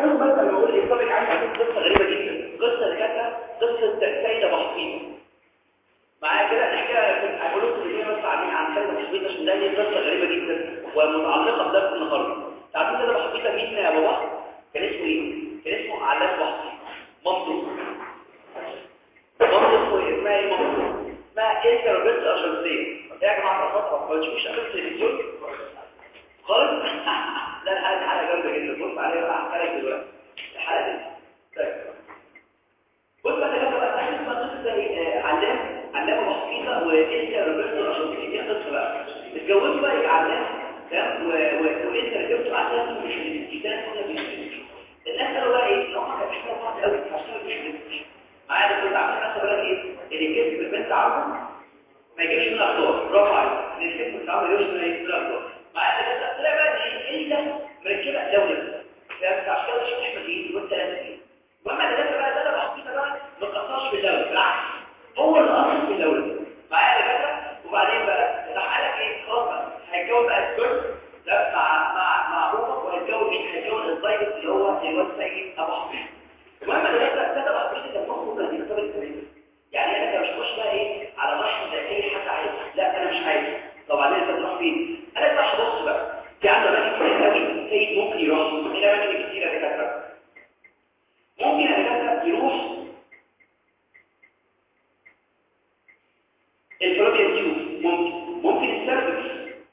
هتقول مثلا بقول لي طب عايز اقول قصه غريبه جدا قصه اللي كانت قصه سيده محفوظه معايا كده نحكي لها هقول لكم اللي بس عن عن سيده محفوظه عشان ده قصه غريبه جدا ومتعلقه بدرس النهارده تعرفين سيده محفوظه مين يا بابا كان اسمه ايه كان اسمه علاء محفوظ مامته مامته اسمه اسمها ايه مامته اسمها ايه روبرت ارجنتين يا جماعه خطره ما تشوفوش قبل التلفزيون خالص لا الحلقه حلقه جامده جدا بص عليها بقى هحكي لك دلوقتي الحلقه دي طيب بص بقى كده بقى احنا اسمها قصه زي علام علامه محفوظه وانت روبرتو ارجنتين دي قصه بقى اتجوزوا بقى يبقى علام تمام وانت ركبتوا على مش الكتاب كنا بنشتري الناس قالوا بقى ايه ان هم كانوا بيحبوا بعض قوي عشان مش معايا ده كنت عامل حساب بقى ايه اللي كسب البنت عارفه ما يجيبش من اخطاء برافو عليك اللي كسب العمل يوصل من اخطاء معايا ده طلع بقى ان انت مركبه دوله فاهم عشان كده مش احمد ايه وانت لازم ايه واما ده بقى ده بقى حقيقه بقى ما تقصرش في الدوله بالعكس هو اللي اصل في الدوله معايا ده وبعدين بقى راح قال لك ايه خلاص بقى هيتجوز بقى الكل ده مع مع مع ابوه وهيتجوز مين هيتجوز الضيف اللي هو الواد سيد ابو حفيظ المهم ده بقى ده بقى حقيقه كان مخه كان يرتبط بالتمرين يعني انا مش هخش بقى ايه على رحم زي اي حد عايز لا انا مش عايز طبعا انت تروح فين انا بقى هبص بقى في عنده اماكن كتير قوي سيد ممكن يروح الى اماكن كتير يا دكاتره ممكن يا دكاتره يروح الفلوبيان تيوب ممكن ممكن السيرفكس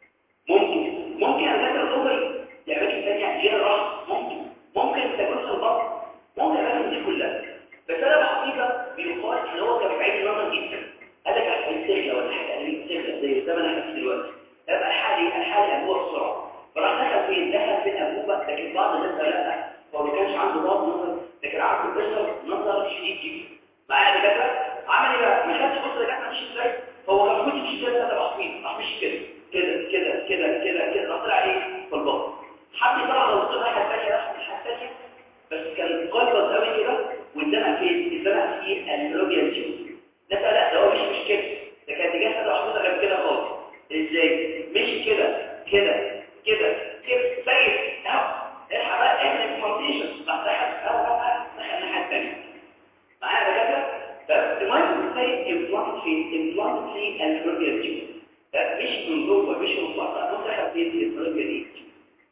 ممكن ممكن يا دكاتره الاوفري لاماكن ثانيه غير الرحم ممكن ممكن تجوز البطن ممكن الاماكن دي كلها بس انا بحقيقه بيقال ان هو كان بعيد النظر جدا قال لك هتحتاج تغلى ولا حاجه قال تغلى زي الزمن اللي احنا فيه دلوقتي يبقى الحالي الحالي ابوه بسرعه فراح دخل فين دخل في الانبوبه لكن بعض الناس قال لا هو ما كانش عنده بعض نظر لكن عنده بشر نظر شديد جدا معايا دكاتره عمل ايه بقى ما خدش بص ده مش ازاي هو كان ممكن يمشي كده ده بعصير راح مشي كده كده كده كده كده كده راح طلع ايه في البطن حد طلع لو طلع حاجه ثانيه راح حاجه ثانيه بس كان قلبه قوي كده والزنق فين الزنق في الروبيان تيوب ده لا ده هو مش مش كده ده كان اتجاه ده محطوطه غير كده خالص ازاي مش كده كده كده كده سيد اهو الحق بقى اعمل انفورميشن بعد ده اهو بقى دخل الناحيه الثانيه معايا يا دكاتره بس المهم سيد امبلانت في امبلانت في الروبيان تيوب ده مش من جوه مش من بره ده دخل في الروبيان تيوب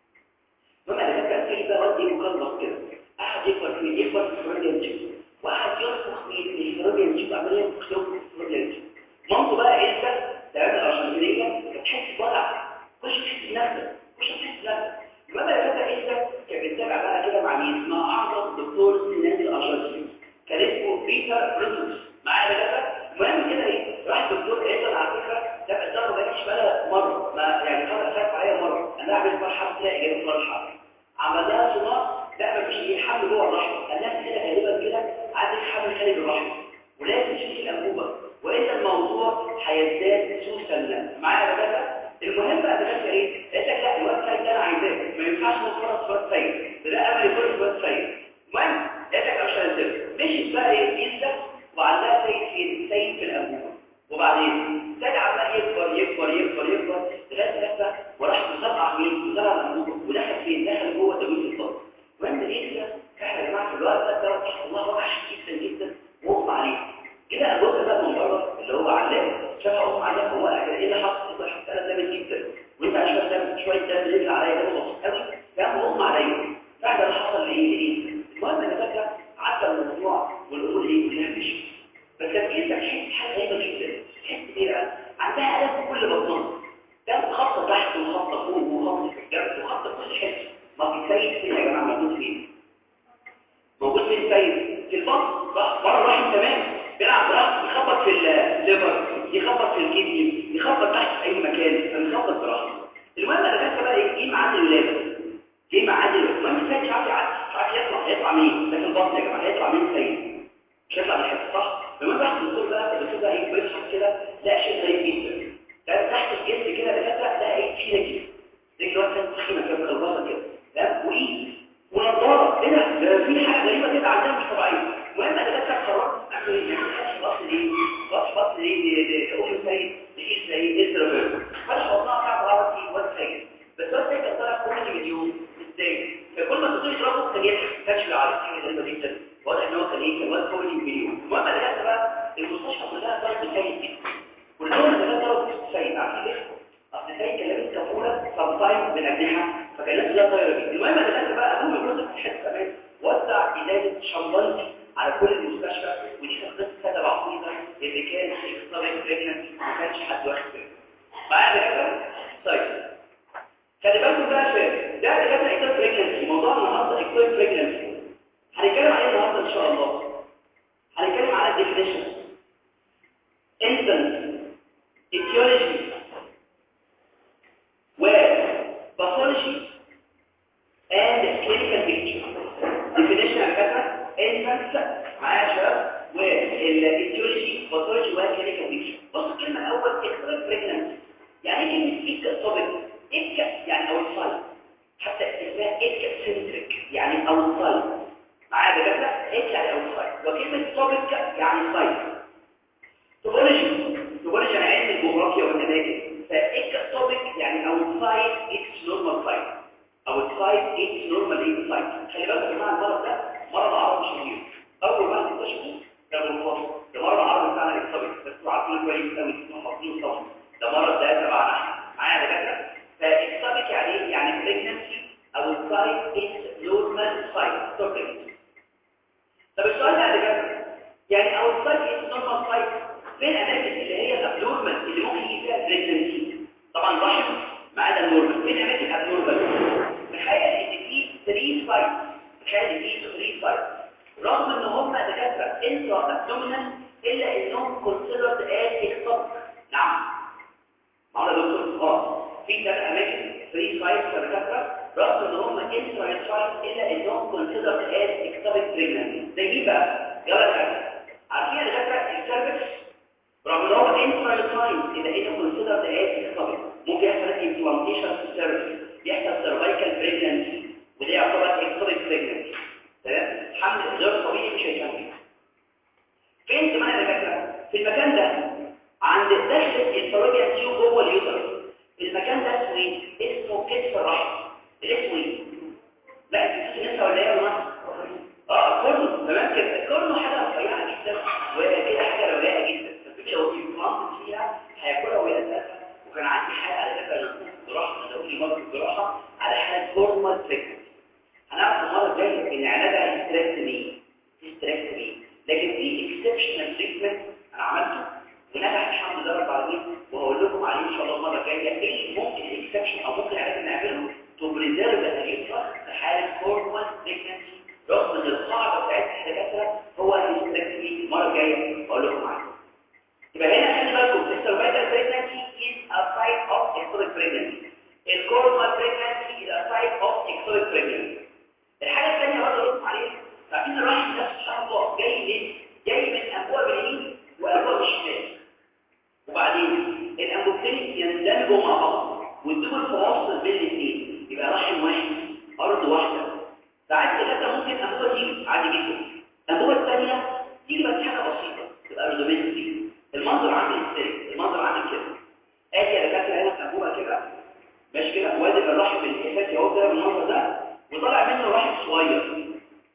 المهم انا كنت سيد بقى ودي مقلص كده قعد يكبر فيه يكبر في الروبيان تيوب وقعد يرسخ من الفلوبيان تيوب عمليه مكتوب في الفلوبيان تيوب مامته بقى عيلة تمام الارجنتينيه كانت تحس بوجع مش تحس بنفسك مش تحس بنفسك المهم يا فتى عيلة كانت بتتابع بقى كده مع مين مع اعظم دكتور سنان الارجنتين كان اسمه بيتر بروتوس معايا ده المهم كده ايه راح دكتور عيلة على فكره ده الظهر ما جاش بقى مره ما يعني خد افاك عليا مره انا اعمل فرحه تلاقي اجابه فرحه عملناها صناعه لا مفيش ايه حمل جوه الرحم الناس كده غالبا كده عندك حمل خارج الرحم ولازم تشيل الانبوبه والا الموضوع هيزداد سوسا معايا يا باشا المهم بقى ده ايه قالت لك لا الواد سيد ده انا عايزاه ما ينفعش نفرط واد سيد ده امل يكون واد سيد المهم قالت لك مش هنزل مشيت بقى ايه يسلك وعلقها سيد فين سيد في الانبوبه وبعدين سيد عمال يكبر يكبر يكبر يكبر لغايه لفه وراح مسقع مين مسقع الانبوبه ودخل فين دخل جوه تجويز الضغط وانت ايه احنا يا جماعه في الوقت ده ده الله وحش جدا جدا واغمى عليه كده الجزء ده من بره اللي هو علام شاف اغمى عليه هو ايه اللي حصل ده حصل انا جامد جدا وانت عشان تعمل شويه دم رجل عليا ده بسيط قوي فاهم اغمى عليا فده اللي حصل لايه لايه المهم انا فاكره عدى الموضوع والامور ايه كلها مشيت بس كان في تحس حاجه غريبه جدا تحس ايه بقى عندها الم في كل بطنها ده خط تحت وخط فوق وخط في الجنب وخط في كل حته ما في سيد فين يا جماعه موجود فين موجود فين سيد في البطن بره الرحم تمام بيلعب براحته يخبط في الليفر يخبط في الكدني يخبط تحت في اي مكان فبيخبط براحته المهم انا كنت بقى ايه ايه ميعاد الولاده ايه ميعاد الولاده المهم السيد مش عارف يعدي مش عارف يطلع هيطلع منين ده في البطن يا جماعه هيطلع منين السيد مش هيطلع من الحته صح المهم راح الدكتور بقى الدكتور بقى ايه بيصحى كده لا شيء غريب جدا ده تحت الجسم كده دكاتره لا ايه في رجل رجل واحده كانت تخينه كده مكلبصه كده تمام وايه ونضاره ايه ده ده في حاجه غريبه كده عندنا مش طبيعيه المهم انا بس قررت اعمل ايه يعني بص ليه بص بص ليه ام سيد لقيت زي ازرا فتح بطنها بتاعت غلط في واد سيد بس واد سيد كان طالع كل مليون ازاي فكل ما تقول يضربه كان يضحك طبعا حاجه غريبه جدا واضح ان هو كان ايه كان واد فوق مليون المهم اللي جت بقى المستشفى كلها ضرب سيء جدا كلهم اللي ضرب سيء عارفين ليه؟ اصل سيء كان لابس كفوله سام تايم بنجنحها فكان لابس ده طايره بيه المهم اللي جت بقى ابوه من جزء في حته كمان وزع ازازه شمبانزي على كل المستشفى ودي كانت قصه كده عقيده اللي كان اكسترا بريجننسي ما كانش حد واخد باله معايا كده طيب خلي بالكم بقى شباب ده اللي كان اكتر بريجننسي موضوع النهارده اكتر بريجننسي هنتكلم عليه النهارده ان شاء الله هنتكلم على الديفينيشن انسنس etiology وباثولوجي and clinical picture definition الكتاب انسنس معايا يا شباب والاتيولوجي باثولوجي وكلينيكال بيكتشر بص الكلمه الاول اكتر بريجننسي يعني ايه كلمه اكتر إكا يعني أوتسايد حتى اسمها إكا سنتريك يعني أوتسايد معايا بجد إكا يعني أوتسايد وكلمة توبيك يعني سايد توبولوجي توبولوجي يعني علم الجغرافيا والأماكن فإكا توبيك يعني أوتسايد إتس نورمال سايد أوتسايد إتس نورمال إيه سايد خلي بالك يا جماعة المرض ده مرض عرض شهير أول ما تكتشفه ده بالفصل ده مرض عرض بتاعنا إكسابيك بس انتوا عارفين كويس قوي إنه مفروض طبعا ده مرض ده تبعنا احنا معايا دكاتره فاكتبك يعني ايه يعني pregnancy او السايت is normal site pregnancy طب السؤال ده اللي جاب يعني او السايت is normal site فين الاماكن اللي هي abnormal اللي ممكن يجي فيها pregnancy طبعا رحم ما عدا النورمال فين اماكن abnormal تخيل ان في 3 سايت تخيل ان في 3 سايت رغم ان هم دكاتره انترا ابدومينال الا انهم considered as ectopic نعم معنا دكتور اه في ثلاث اماكن فري سايت كدكاتره رغم ان هم انترا سايت الا انهم كونسيدرد از اكتوبيك بريجننسي زي مين بقى يلا كده عارفين يا دكاتره السيرفكس رغم ان هو انترا سايت الا انه كونسيدرد از اكتوبيك ممكن يحصل امبلانتيشن في السيرفكس يحصل سيرفايكال بريجننسي وده يعتبر اكتوبيك بريجننسي تمام حمل غير طبيعي مش هيكمل فين كمان يا دكاتره في المكان ده عند دخلة الفروجيا تيوب جوه اليوترس المكان ده اسمه ايه؟ اسمه كتف الرحم الاسم ايه؟ لا انت بتسمع لسه ولا ايه ولا اه كورنو تمام كده الكورنو حاجه رفيعه جدا وكده حاجه رقيقه جدا فالفكره لو في منطق فيها هياكلها وهي اساسا وكان عندي حاله على فكره انا كنت جراحه انا بقول لي مرض الجراحه على حاله فورمال بريجنسي هنعرف المره الجايه ان علاجها هيستريكتومي هيستريكتومي لكن في اكسبشنال تريتمنت انا عملته ونجح الحمد لله رب العالمين وهقول لكم عليه ان شاء الله المره الجايه ايه ممكن الاكسبشن او ممكن علاج نعمله تو بريزيرف اليوترس في حاله فورمال بريجنسي رغم ان القاعده بتاعتها الدكاتره هو الاستراكتومي المره الجايه بقول لكم عليه يبقى هنا خلي بالكم السيرفايكال بريجنسي از ا سايت اوف اكتوريك بريجنسي الكورمال بريجنسي از ا سايت اوف اكتوريك بريجنسي الحاجه الثانيه برضه اقول لكم عليها عارفين الرحم ده سبحان الله جاي من جاي من ابواب اليمين وابواب الشمال وبعدين الانبوبتين يندمجوا مع بعض ويدوا الفواصل بين الاثنين يبقى رحم واحد ارض واحده ساعات ثلاثه ممكن انبوبه تيجي عادي جدا الانبوبه الثانيه تيجي بس حاجه بسيطه تبقى ريدومينتي المنظر عامل ازاي المنظر عامل كده ادي يا دكاتره هنا الانبوبه كده ماشي كده وادي الرحم الاساسي اهو كده بالمنظر ده وطلع منه رحم صغير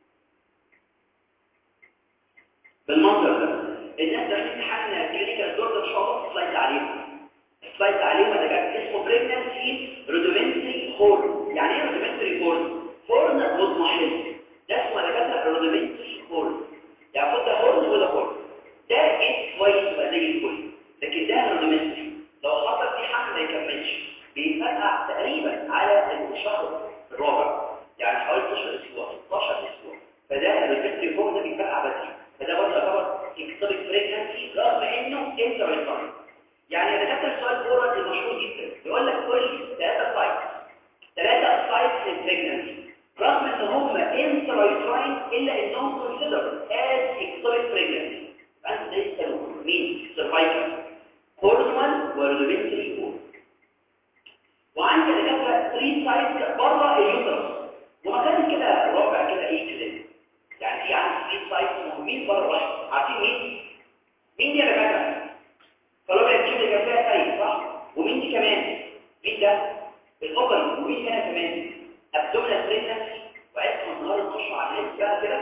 بالمنظر ده الناس ده امتحان كلينيكال دور ان شاء الله سلايد عليهم سلايد عليهم ده كان اسمه بريجنسي رودومنتري هورن يعني ايه رودومنتري هورن هورن مضمحل ده اسمه دكاتره رودومنتري هورن يعني خد ده هورن وده هورن ده ايه كويس يبقى زي الفل لكن ده رودومنتري لو حصل فيه حمل ما يكملش بيتفقع تقريبا على الشهر الرابع يعني حوالي 12 اسبوع 16 اسبوع فده الرودومنتري هورن ده بيتفقع بدري فده برضه يعتبر اكتوبيك بريجنسي رغم انه انتريتاين يعني اذا كان السؤال فورا المشهور جدا يقول لك كل ثلاثه سايت ثلاثه سايت للبريجنسي رغم ان هم انتريتاين الا انهم كونسيدر از اكتوبيك بريجنسي فانت لسه مين سيرفايكال هورمون ورودومنتري هورمون وعندي دكاتره 3 سايت بره اليوترس ومكان كده رابع كده ايه كده يعني في عندي 3 سايت مهمين بره الرحم عارفين مين مين دي يا دكاتره فلو كانت كده كان فيها سايت صح ومين دي كمان مين ده الاوبن ومين هنا كمان ابدومينال بريجنسي وعايزكم النهارده تخشوا على النت بقى كده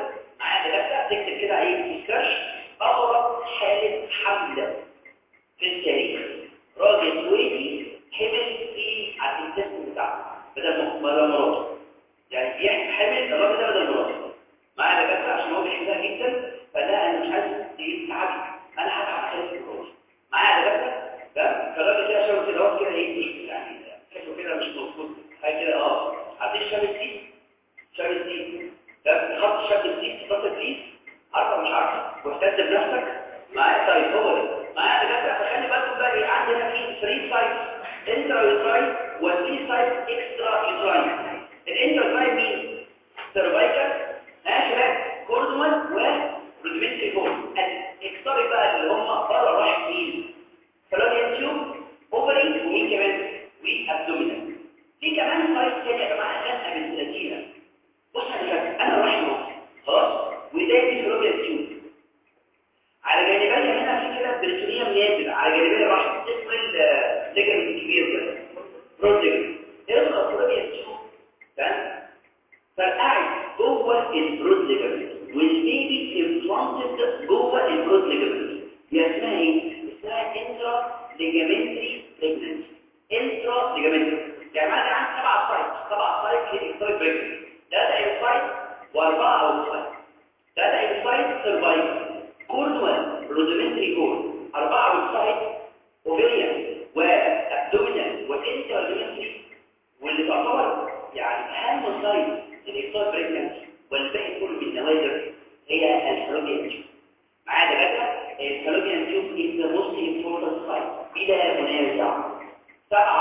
شاب السيف ده خط شاب السيف خط السيف عارفه مش عارفه واهتز بنفسك معايا طيب هو ده معايا دكاتره فخلي بالكم بقى ايه عندنا في 3 سايت انترا يوتراين و3 سايت اكسترا يوتراين الانترا يوتراين مين سيرفايكال ها شباب كوردوال ورودمنتري بون الاكسترا بقى اللي هم بره راح مين فلوبيان تيوب اوفري ومين كمان وابدومينال في كمان سايت تاني يا جماعه خانقه بنت لذيذه بص يا شباب انا رحمه خلاص وده دي فلوبيان تيوب على جانبية هنا في كده بريتونيوم نازل على جانبية واحد اسم الليجن الكبير كده برود ليجن يضغط فلوبيان تيوب تمام فرقعت جوه البرود ليجن والبيبي امبلانتد جوه البرود ليجن هي اسمها ايه؟ اسمها انترا ليجامنتري بريجننسي انترا ليجامنتري يعني معنى عن سبع سايت سبع سايت للإكتايب بريجننسي ثلاثة انسايت واربعة اوتسايت ثلاثة انسايت سرفايفل كوردوال رودمنتري كور أربعة اوتسايت اوفيريان وابدومينال وانترليمنتري واللي تعتبر يعني اهم سايت للإكتايب بريجننسي والباقي كله من نوادر هي الفالوبيان تيوب معايا دكاتره الفالوبيان تيوب is the most important site بلا منازع 97% 97%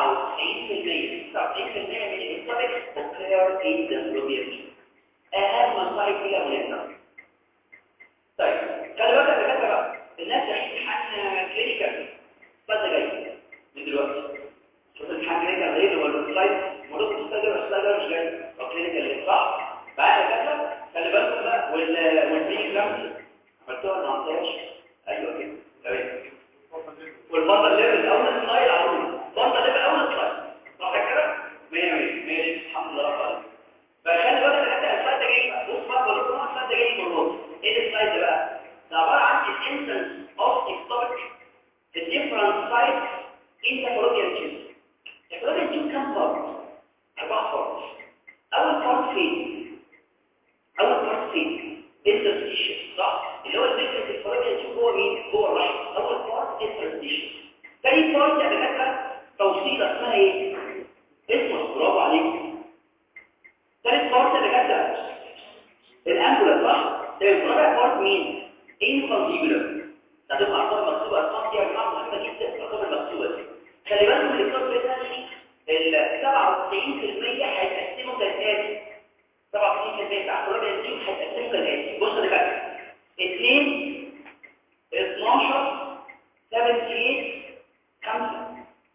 من الانتركس occur in the fallopian tube اهم سايت بلا منازع طيب خلي بالك يا دكاتره بقى الناس رايحين امتحان كلينيكال بس جاي من دلوقتي شوف الامتحان كلينيكال غير ولا السلايد مرض مستجر مستجر مش جاي كلينيكال صح بقى يا دكاتره خلي بالكم بقى وال والبري كلامسي عملتوها ما عملتهاش ايوه كده تمام والبطل ليفل اول سلايد على طول البطل ليفل اول سلايد صح كده 100 100 100 الحمد لله رب العالمين فخلي بالك حتى السلايد ده جاي بقى بص بقى بقول لكم السلايد ده جاي من النص ايه السلايد ده بقى ده عباره عن الانسنس اوف اكتوبيك the different sites in the fallopian tube the fallopian tube كم part اربع parts اول part فين اول part فين interstitial صح اللي هو الفكره الفالوبيان تيوب هو مين هو الرحم اول بارت interstitial ثاني بارت يا دكاتره توصيله اسمها ايه اسمه برافو عليك ثالث بارت يا دكاتره الامبولا صح طيب رابع بارت مين انفانتيبولر هتبقى ارقام مكتوبه ارقام دي يا جماعه مهمه جدا الارقام المكتوبه دي خلي بالكم من الكتاب بتاعي ال 97% هيتقسموا كالاتي 97% بتاع الفالوبيان تيوب هيتقسموا كالاتي بص يا دكاتره 2 12 78 5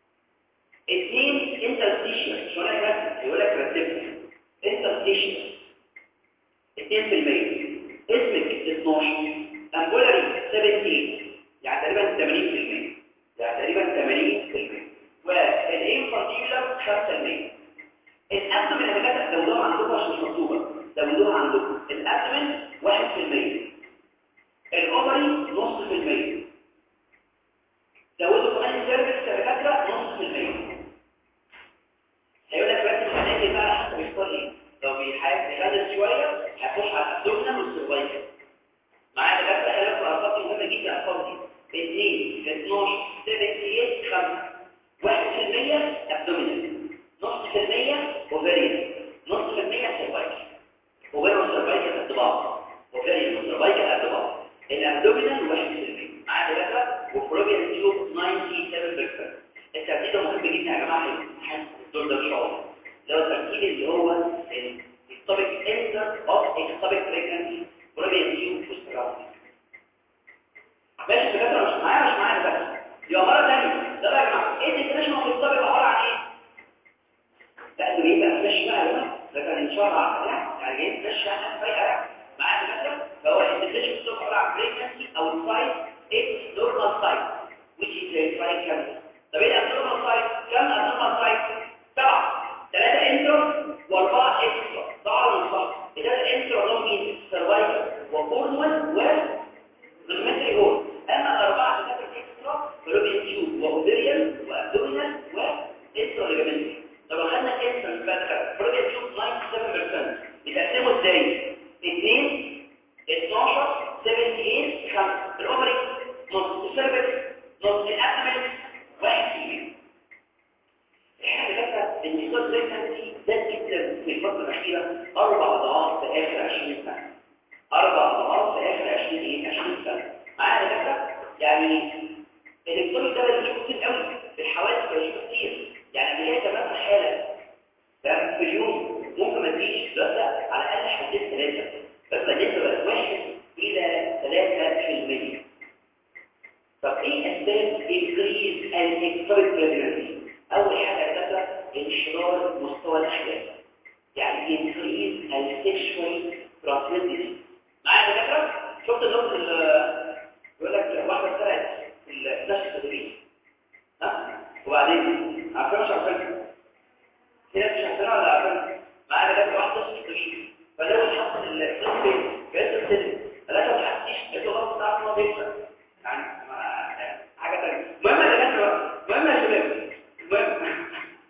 2 انترستيشن شو انا كاتب يقول لك رتبها انترستيشن 2% اسمك 12 امبولاري 17 يعني تقريبا 80% يعني تقريبا 80% والانفانتيولر 5% الابدومين اللي كانت زودوها عندكم عشان مش مكتوبه زودوها عندكم الابدومين 1% الاوفري نص في المية زودوا كمان السيرفكس كدكاتره نص في المية هيقول لك بس الحاجات بقى حسب يختار ايه لو بيحاول يخلص شويه هتخش على الابدومينال والسيرفايكال معايا دكاتره خلي بالكم الارقام دي مهمه جدا الارقام دي 2 12 78 5 1% ابدومينال نص في المية اوفريان نص في المية سيرفايكال اوفريان والسيرفايكال قد بعض اوفريان والسيرفايكال قد بعض الابدومينال 1% معايا دكاتره وفلوبيان تيوب 97% الترتيب ده مهم جدا يا جماعه الامتحان الدور ده ان شاء الله اللي هو الترتيب اللي هو التوبيك انتر اوف اكتوبيك بريجنسي فلوبيان تيوب وستراوند ماشي دكاتره مش معايا مش معايا بس دي مره ثانيه ده بقى يا جماعه ايه الديفينيشن اوف التوبيك عباره عن ايه بقى ده ايه بقى مش بقى هنا ده كان ان شاء الله يعني جاي مش يعني فايقه معايا دكاتره فهو الديفينيشن اوف عباره عن بريجنسي او السايت its normal site which is a right cancer طب ايه الابنورمال سايت كم ابنورمال سايت سبعه ثلاثه انترا واربعه اكسترا صح ولا مش صح اذا الانترا لهم مين سرفايفل وكورنوال و ريمتري هول اما الاربعه اللي كانت اكسترا فلوبيان تيوب واوفيريان وابدومينال واكسترا ليجامنتري طب اخذنا انترا بقى فلوبيان تيوب 97% بتقسموا ازاي 2 12 78 5 الاوفري نص السيرفكس نص الابدومين واحد في المية احنا بنفكر ان الصوت بريكنسي زاد جدا في الفترة الأخيرة أربع الترانسميت دي معايا دكاتره شفت النقطه يقول لك واحده سرقت الفلاش التدريس ها وبعدين عارفين مش عارفين في ناس مش عارفين ولا عارفين معايا دكاتره واحده في التدريس فلو حط الصوت فين جت السلم ثلاثه ما حسيتش لقيته غلط بتاع ما بيكسر يعني حاجه ثانيه المهم يا دكاتره المهم يا شباب المهم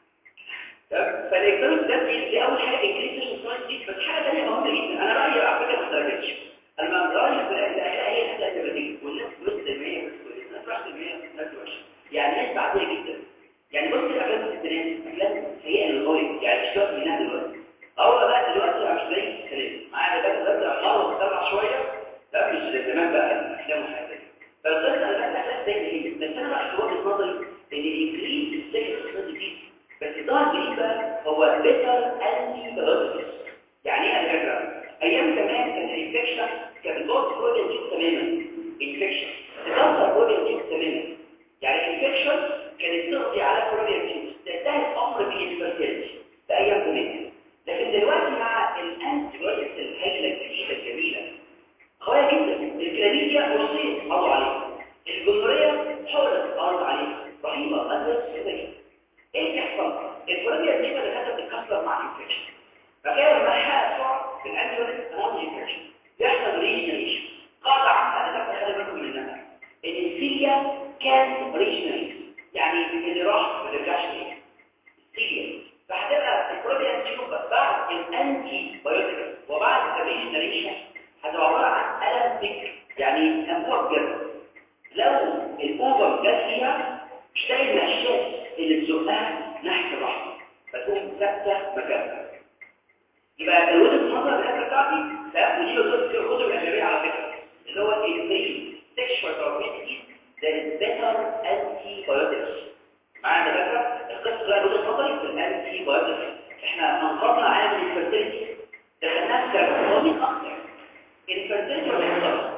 فالاكترونيك ده دي اول حاجه انكريز الكترونيك بس حاجه ثانيه مهمه جدا انا رايي على فكره ما اختلفتش انا رايي في الاخيره هي اللي هتبقى والناس نص المية والناس واحد المية ناس وحشه يعني ناس عاديه جدا يعني بص الافلام الستينات افلام سيئه للغايه يعني مش شرط منها دلوقتي اول بقى دلوقتي مش زي الكلام معايا ده دلوقتي الله وتطلع شويه ده مش زمان بقى الافلام وحاجات فالقصه اللي بقى الافلام زي هي بس انا رايي في وجهه نظري ان الانكريز السكس دي بس ظهر جديد بقى هو بيتر انتي بايوتكس يعني ايه الفكره ايام زمان كان الانفكشن كان بتقعد بروتين جيب تماما انفكشن تكسر بروتين جيب تماما يعني الانفكشن كانت تقضي على بروتين جيب تنتهي الامر بالانفيرتيلتي في ايام زمان لكن دلوقتي مع الانتي بايوتكس الهائله الجديده الجميله قويه جدا الكلاميديا وصيت قضوا عليها الجمهوريه حاولت تقضي عليها رهيبه قدرت تستجيب ايه اللي يحصل الفلوبيا دي اللي كانت بتتكسر مع الانفكشن فكان لما يحقق سرعه في الانتيبيوتيك امام الانفكشن يحصل ريجنريشن قاعده عامه انا ده خلي بالكم منها ان السيليا كان ريجنريشن يعني اللي راح ما يرجعش تاني السيليا فهتبقى الفلوبيا دي بعد الانتي بايوتيك وبعد الريجنريشن هتبقى عباره عن الم ذكر يعني انبوه بجد لو الاوفر جت فيها مش تلاقي الاشياء اللي بتزقها ناحيه الرحم فتقوم ثابته مكانها يبقى الوجهه النظر الحته بتاعتي ده ودي بتقول في الكتب الاجنبيه على فكره اللي هو الفري سيكشوال تربيتي ده بيتر انتي بايوتكس معانا دكاتره القصه بقى وجهه نظري في الانتي بايوتكس احنا انقذنا عالم الفيرتيليتي دخلناه في كربونيك اكتر الفيرتيليتي ولا الصبر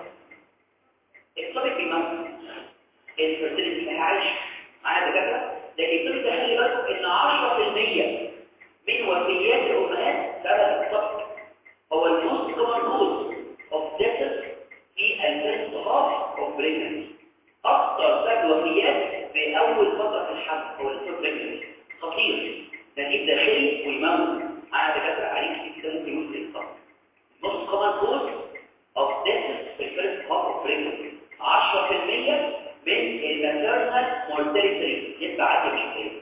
الصبر بيموت الفيرتيليتي عايش معانا دكاتره لكن كل تخلي بالكم ان 10% من وفيات الامهات سبب الصبر هو الموست كومن كوز اوف ديث في الفيرست هاف اوف بريجنسي اكثر سبب وفيات في اول فتره في الحمل هو الفيرست بريجنسي خطير نتيجه داخلي ويموت معانا دكاتره عليه كتير كده ممكن يموت في الصبر الموست كومن كوز اوف ديث في الفيرست هاف اوف بريجنسي 10% من الماتيرنال مورتاليتي يبقى عادي مش كده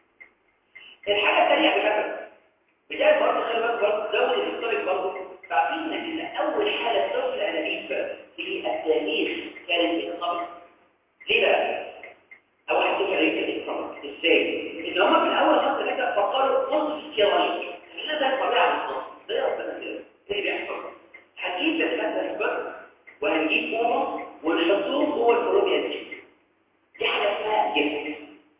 الحاجه الثانيه يا دكاتره بدايه برضه خلي بالك برضه زود الاستوريك برضه عارفين ان اول حاله طفل انابيب في التاريخ كانت الصبر ليه بقى اول حاجه كانت الصبر ازاي ان هم في الاول خالص كده فكروا نص كيلوين خلينا ده الطبيعه بالظبط زي ربنا كده ايه اللي بيحصل هنجيب بسكه سبر وهنجيب ماما ونحطهم جوه الفلوبيا دي دي حاجه اسمها جفت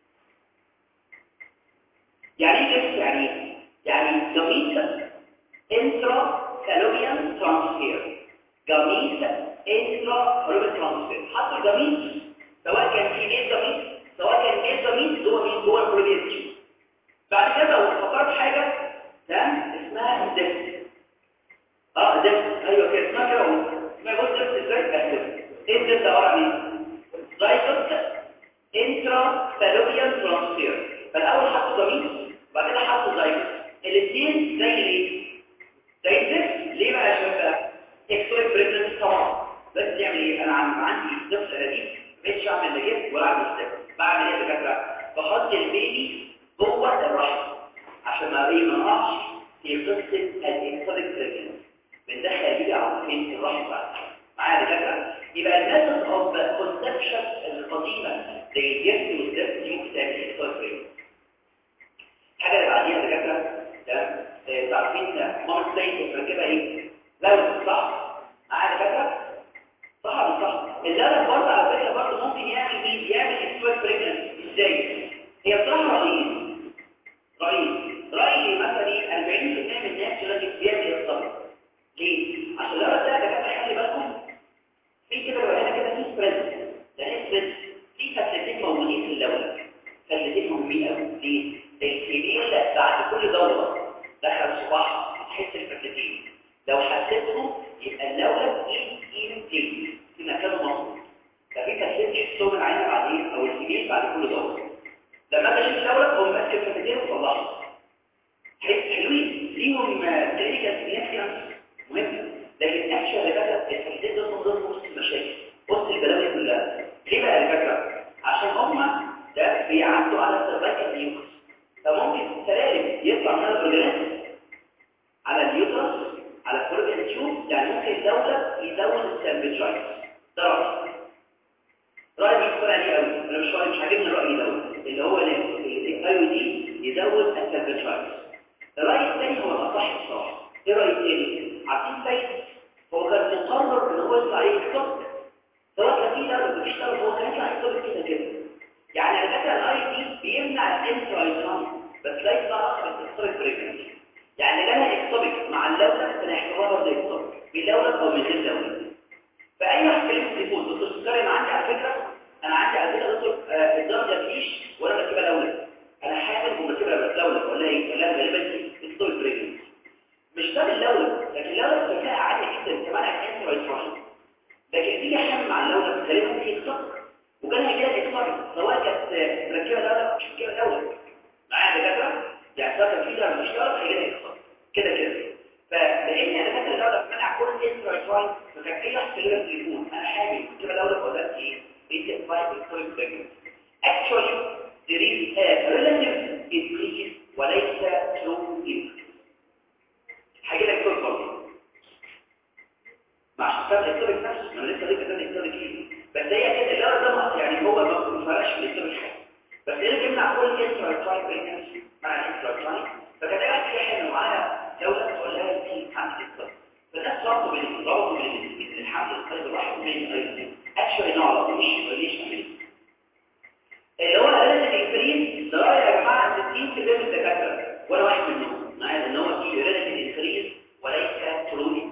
يعني ايه جفت يعني ايه يعني جميسة انترا كالوريان ترانسفير جميسة انترا كالوريان ترانسفير حط الجميس سواء كان في ميل جميس سواء كان ميل جميس جوه مين جوه الفلوبيا دي بعد كده لو فكرت حاجه تمام اسمها الدفت اه دفت ايوه كده اسمها كده ما يقول دفت ازاي بس ايه الدفت عباره عن ايه زايكوت انترا فالوبيان ترانسفير فالاول حطوا جميس وبعد كده حطوا زايكوت الاثنين زي الايه زي الدفت ليه بقى يا شباب اكسويك بريجننس طبعا بس يعمل ايه انا عندي طفل قديم مش اعمل نجيب ولا اعمل ستيب بعمل ايه يا دكاتره بحط البيبي جوه الرحم عشان ما ايه ما نقعش في قصه الاكسويك بريجننس بندخل البيبي على فين الرحم بعد معايا دكاتره يبقى الميثود اوف كونسبشن القديمه زي الجفت والدفت دي ممكن تعمل اكسويك الحاجه اللي بعديها دكاتره ده تعرفين ماما ازاي تركبها ايه لو صح معايا دكاتره صح ولا صح اللبن برضه على فكره برضه ممكن يعمل ايه يعمل اكسويك بريجننس ازاي هي بصراحه رئيس رئيس رايي مثلا 40% من الناس لازم بيعمل الصبر ليه عشان لو ده دكاتره خلي بالكم في كده هنا كده في سبريد يعني سبريد في فتلتين موجودين في اللولب فتلتين مهمين قوي ليه الكبير بعد كل دوره دخل صباحها تحس الفتلتين لو حسيت تحسسهم يبقى اللولب ايه ايه تيجي في مكانه مظبوط ففي تحسيس تحسهم العين بعدين او السمين بعد كل دورة لما انت شفت لولب هو ماسك الفتاتين وطلعها حلوين ليهم كلينيكال سيجنفيكانس مهم لكن اكشن لفكره التحديد ده من ضمن وسط المشاكل وسط البلاوي كلها ليه بقى الفكره عشان هم ده بيعدوا على السيرفايكال نيوكس فممكن سلالم يطلع من الاورجانيزم على اليوترس على الفلوبيان تيوب يعني ممكن الدوله يزود السامبجايز ده رايي رايي مش مقتنع بيه قوي انا مش رايي مش عاجبني الراي ده اللي هو الاي دي يزود السامبجايز الراي الثاني هو الاصح بصراحه ايه الراي الثاني عارفين سيد هو كان مقرر ان هو يطلع يكتب سواء كان في درجه مفيش درجه هو كان يطلع يكتب كده كده يعني على فكره الاي دي بيمنع الانترايزون بس لا يطلع اصلا الاكتوبيك بريجنسي يعني لما اكتوبيك مع اللولب كان هيحتويها برضه اكتوبيك بلولب او من غير لولب فاي واحد كلمه تليفون دكتور سكري انا عندي على فكره انا عندي على فكره دكتور آه الدرجه فيش وانا بركبها لولب انا حامل وبركبها لولب ولا ايه ولا غالبا اكتوبيك بريجنسي مش ده اللولب لكن اللولب كفاءة عالية جدا كمان عشان رايتراين لكن تيجي حامل مع اللولب غالبا هي اكتر وكان هيجيلها اكتر سواء كانت مركبة لولب مش مركبة لولب معايا دكاترة يعني سواء كان في درجة مش درجة هيجيلها اكتر كده كده فلان انا فاكر اللولب منع كل انترايتراين فكان اي واحد كلمة تليفون انا حامل مركبة لولب ولا ايه بيت فايت اكتوريك بريجنسي actually there is a relative increase وليس true increase هجي لك كل برضه مع شخصيات الكتاب نفسه انا لسه لسه كان الكتاب فيه بس هي كده اللي ده يعني هو ما فرقش في الكتاب حاجه بس ايه اللي بيمنع كل انترايتراين بريجنسي مع الانترايتراين فكان قاعد في حين معاها دوله تقول لها انت عندك الكتاب فالناس ربطوا بين ربطوا بين الحمل القلب الواحد وبين الايض اكشولي نوع لا مش ريليشن عملي اللي هو الريليشن انكريز ده يا جماعه 60% من الدكاتره وانا واحد منهم معايا ان هو في ريليشن انكريز وليس تروني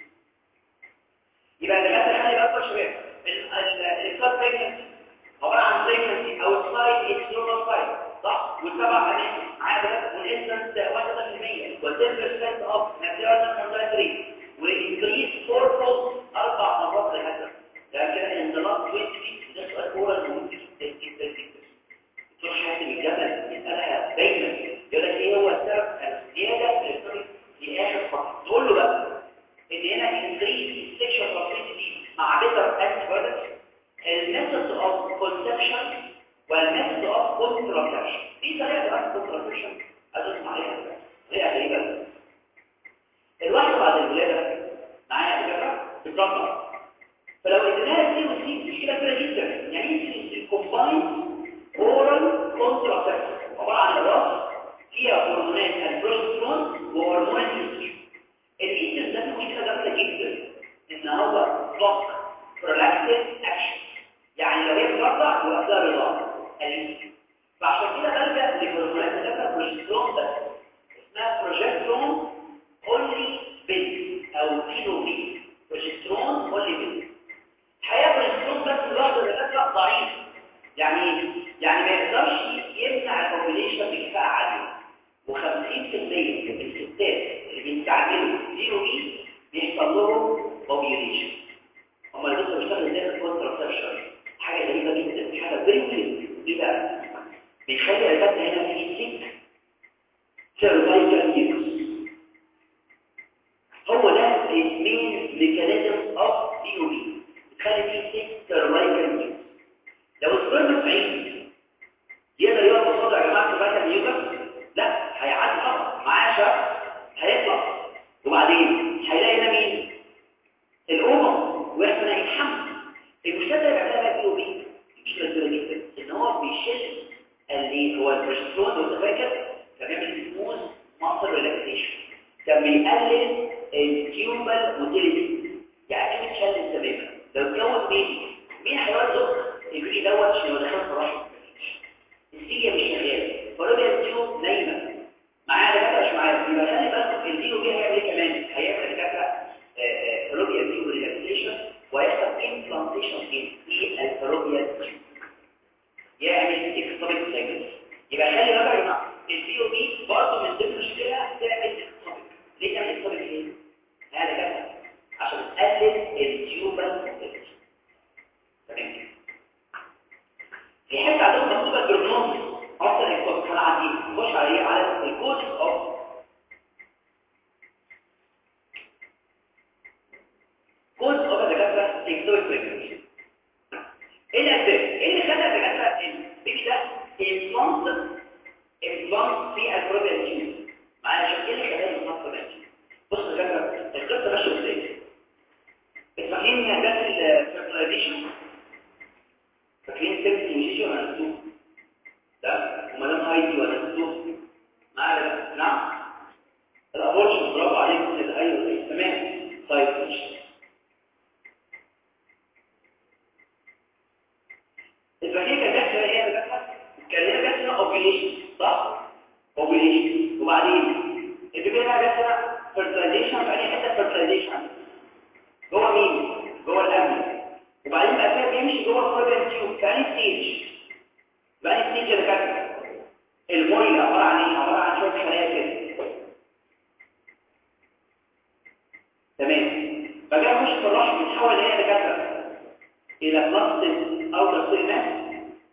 يبقى الدكاتره خلي بالكم شباب الكلاب بريجنسي عباره عن بريجنسي او سلايد اكسترنال سلايد صح والسبع بنات معايا والانسنس 1% و10% اوف ناتشورال مورتاليتي وانكريز فور فولد اربع مرات لهذا ده كده ان ذا لاست 20 ده سؤال اورال مهم جدا جدا جدا دكتور حاتم الجبل يسالها دايما يقول لك ايه هو السبب الزياده في الفرق في اخر فقط تقول له بقى ان هنا انكريز سيكشوال بروفيتي مع بيتر انتي الميثود اوف كونسبشن والميثود اوف كونتراسبشن في طريقه كمان كونتراسبشن ادرس عليها طريقه غريبه الواحد بعد الولاده معايا فكره بتربع فلو اديناها سي وسي مشكله كبيره جدا يعني ايه كومبايند اورال كونتراسبشن عباره عن الراس فيها هرمونات البروسترون وهرمونات الاستروجين الايستروجين ده مشكله جامده جدا ان هو بلوك برولاكتيف اكشن يعني لو هي بترضع يبقى ده رضاعه الايستروجين فعشان كده بلجا لهرمونات اللي بروجسترون بس اسمها بروجسترون اونلي بنت او فينو بنت بروجسترون اونلي بنت الحقيقه بروجسترون بس لوحده ده ضعيف يعني يعني ما يقدرش يمنع البوبيليشن بكفاءه عاليه و50% من الستات اللي بيستعملوا زيرو بي بيحصل لهم بوبيليشن هم اللي لسه بيشتغلوا ازاي في الكونتراسبشن حاجه غريبه جدا حاجه فيري ايه بقى بيخلي البت هنا في سيك سيرفايكال نيوكس هو ده المين ميكانيزم اوف زيرو بي بتخلي فيه سيك سيرفايكال نيوكس لو السبرم بعيد يقدر يقف قصاد يا جماعه سيرفايكال نيوكس لا هيعدي خطر معاه شهر هيطلع وبعدين هيلاقي هنا مين الامم ويحصل يتحمل المشكله اللي بيعملها بقى بي او بي مشكله كبيره جدا ان هو بيشيل اللي هو البروجسترون لو فاكر كان بيعمل سموث ماسل ريلاكسيشن كان بيقلل التيوبال موتيليتي يعني ايه بيتشل تماما لو اتكون بيبي مين هيرزق البيبي دوت عشان يبقى داخل في الرحم القصه ماشيه ازاي فاكرين درس الفيرتلايزيشن فاكرين سيلف انجيشن ولا نسيتوه لا ومدام هايدي ولا نسيتوه معايا نعم الابورشن برافو عليكم كده ايوه ايوه تمام طيب ماشي الفاكهه كانت هي اللي كان هي جت هنا اوبيليشن صح اوبيليشن وبعدين البيبي بقى جت هنا فيرتلايزيشن في اي حته فيرتلايزيشن جوه مين جوه الامن وبعدين بقى كده بيمشي جوه الفورجن تيوب في انهي ستيج في انهي ستيج اللي كانت المويل عباره عن ايه عباره عن شويه خلايا كده تمام بقى اخش في الرحم يتحول هي دكاتره الى بلاستيك او تصير ماس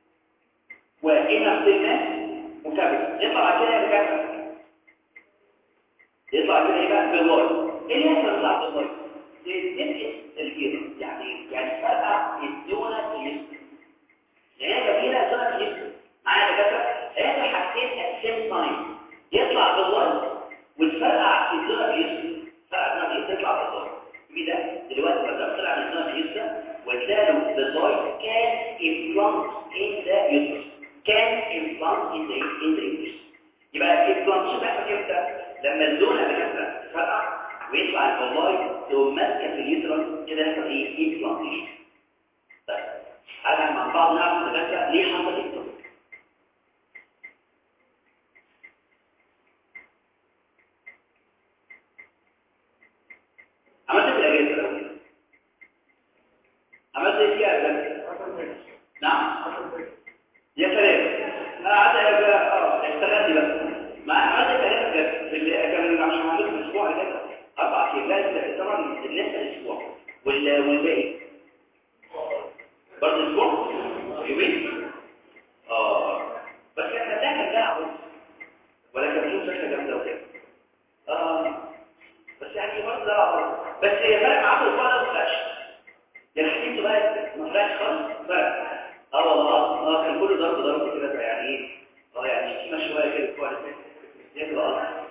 وإنر سيلناس وكابت يطلع بعد كده دكاتره يطلع كده ايه بقى بالواي ايه اللي يحصل يطلع بالواي تبقى الكيرو يعني يعني فرقه الدونه اليسر يعني هي كبيره الدونه اليسر معايا دكاتره هي حاجتين ات سيم تايم يطلع بالواي والفرقه الدونه اليسر فرقه الدونه اليسر تطلع بالواي يبقى ده دلوقتي بقى طلع من الدونه اليسر واداله بالواي كان implant in the uterus كان implant in the in the uterus يبقى الامبلانت بيحصل امتى لما الزونه بتبقى تفرقع ويطلع البلاي تقوم ماسكه في اليوترس كده يحصل ايه امبلانتيشن طيب انا مع بعض نعرف الدكاتره ليه حصل الكلام عملت في الاجازه الاول عملت ايه فيها اجازه نعم يا سلام انا قعدت اه اشتغلت بقى ما عملت كلام بجد اللي كان عشان عملت الاسبوع اللي فات اربع ايام طبعا لسه الاسبوع والباقي برضه اسبوع يومين اه بس كان ده كان ده عاوز ولا كان فيه فكره جامده وكده اه بس يعني برضه ده عاوز بس هي فرق معاكم الاسبوع ده ما طلعش يعني حسيته بقى ما طلعش خالص فرق اه والله اه كان كله ضرب ضرب كده يعني ايه اه يعني شتيمه شويه كده الاسبوع اللي فات يبقى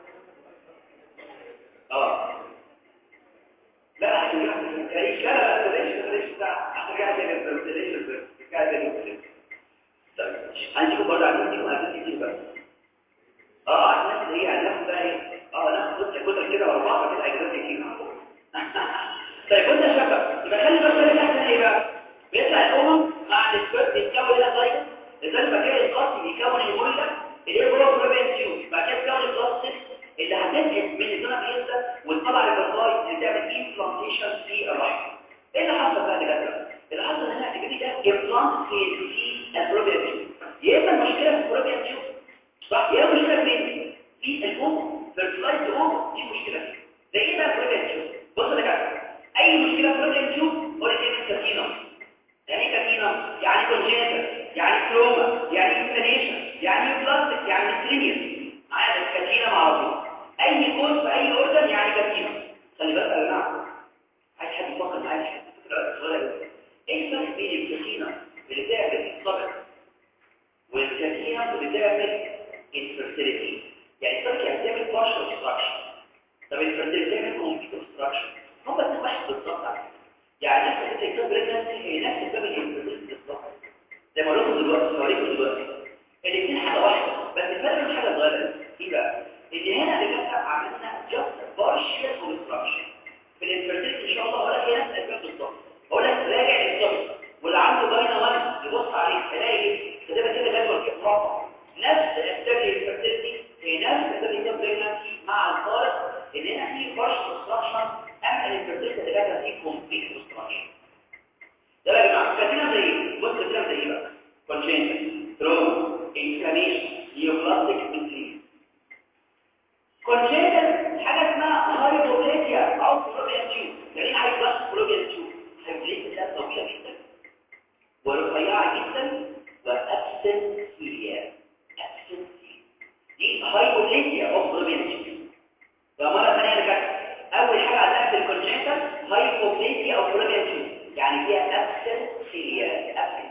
اه لا هترجع تاريخ لا لا تاريخ تاريخ بتاع هترجع تاني تاريخ ترجع تاني طيب هنشوف برضه عندكم عندكم كتير بس اه عندنا اللي هي هناخد بقى ايه اه ناخد كتر كتر كده ورا بعض كده اجزاء كتير طيب كنت يا شباب يبقى خلي بالك من احسن ايه بقى بيطلع الامم مع السبيرت بيتكون هنا سايكل ازاي المكان الخاص بيكون المولة اللي هي جوه البروبين تيوب بعد كده تكون البلاستيك اللي هتنقل من الزنا بينسى وتطلع البرفاي اللي تعمل امبلانتيشن في الرحم ايه اللي حصل بقى كده اللي حصل هنا الجديد ده امبلانت في في البروبين تيوب يا اما المشكله في البروبين تيوب صح يا اما المشكله فين في الام في الفلايت اوم دي مشكله فيه زي ايه بقى البروبين تيوب بص يا جماعه اي مشكله في البروبين تيوب قول لي كاتينوم يعني ايه كاتينوم يعني كونجنتال يعني كروما يعني انفليشن يعني بلاستيك يعني سترينيس معايا الكاتينا معروفه اي كود في اي اوردر يعني كاتينا خلي بالك يا جماعه عايز حد يفكر معايا في فكره صغيره ايه الفرق بين الكاتينا اللي بتعمل الصبر والكاتينا اللي بتعمل انفيرتيليتي يعني الصبر يعني بتعمل بارشل اوبستراكشن طب الانفيرتيليتي بتعمل كومبليت اوبستراكشن هم الاثنين واحد بالظبط على فكره يعني نفس الكتاب بريجنسي هي نفس السبب الانفيرتيليتي بالظبط زي ما قلت دلوقتي هوريكم دلوقتي الاثنين حاجه واحده بس الفرق من حاجه صغيره ايه بقى ان هنا اللي كانت عملنا جاست بارشال كونستراكشن في الانفيرتيليتي ان شاء الله ولا هي نفس الاسباب بالظبط بقول لك راجع للصبر واللي عنده باينه واحد يبص عليه تلاقي كتابه كده جدول كده مربع نفس اسباب الانفيرتيليتي هي نفس اسباب البريجنسي مع الفارق ان هنا في بارشال كونستراكشن اما الانفيرتيليتي اللي كانت فيه كومبليت كونستراكشن ده يا جماعه كاتينا زي ايه بص كاتينا زي ايه بقى كونجنتال تروما انفلاميشن نيوبلاستيك انفليز كونجنتال حاجه اسمها هايبوبليزيا او فلوبيان تيوب يعني ايه هايبوبلاستيك فلوبيان تيوب هايبوبليزيا ده طويله جدا ورفيعه جدا وابسنت سيليا ابسنت دي هايبوبليزيا او فلوبيان تيوب ومره ثانيه رجعت اول حاجه عندنا في الكونجنتال هايبوبليزيا او فلوبيان تيوب يعني فيها ابسنت سيليا ابسنت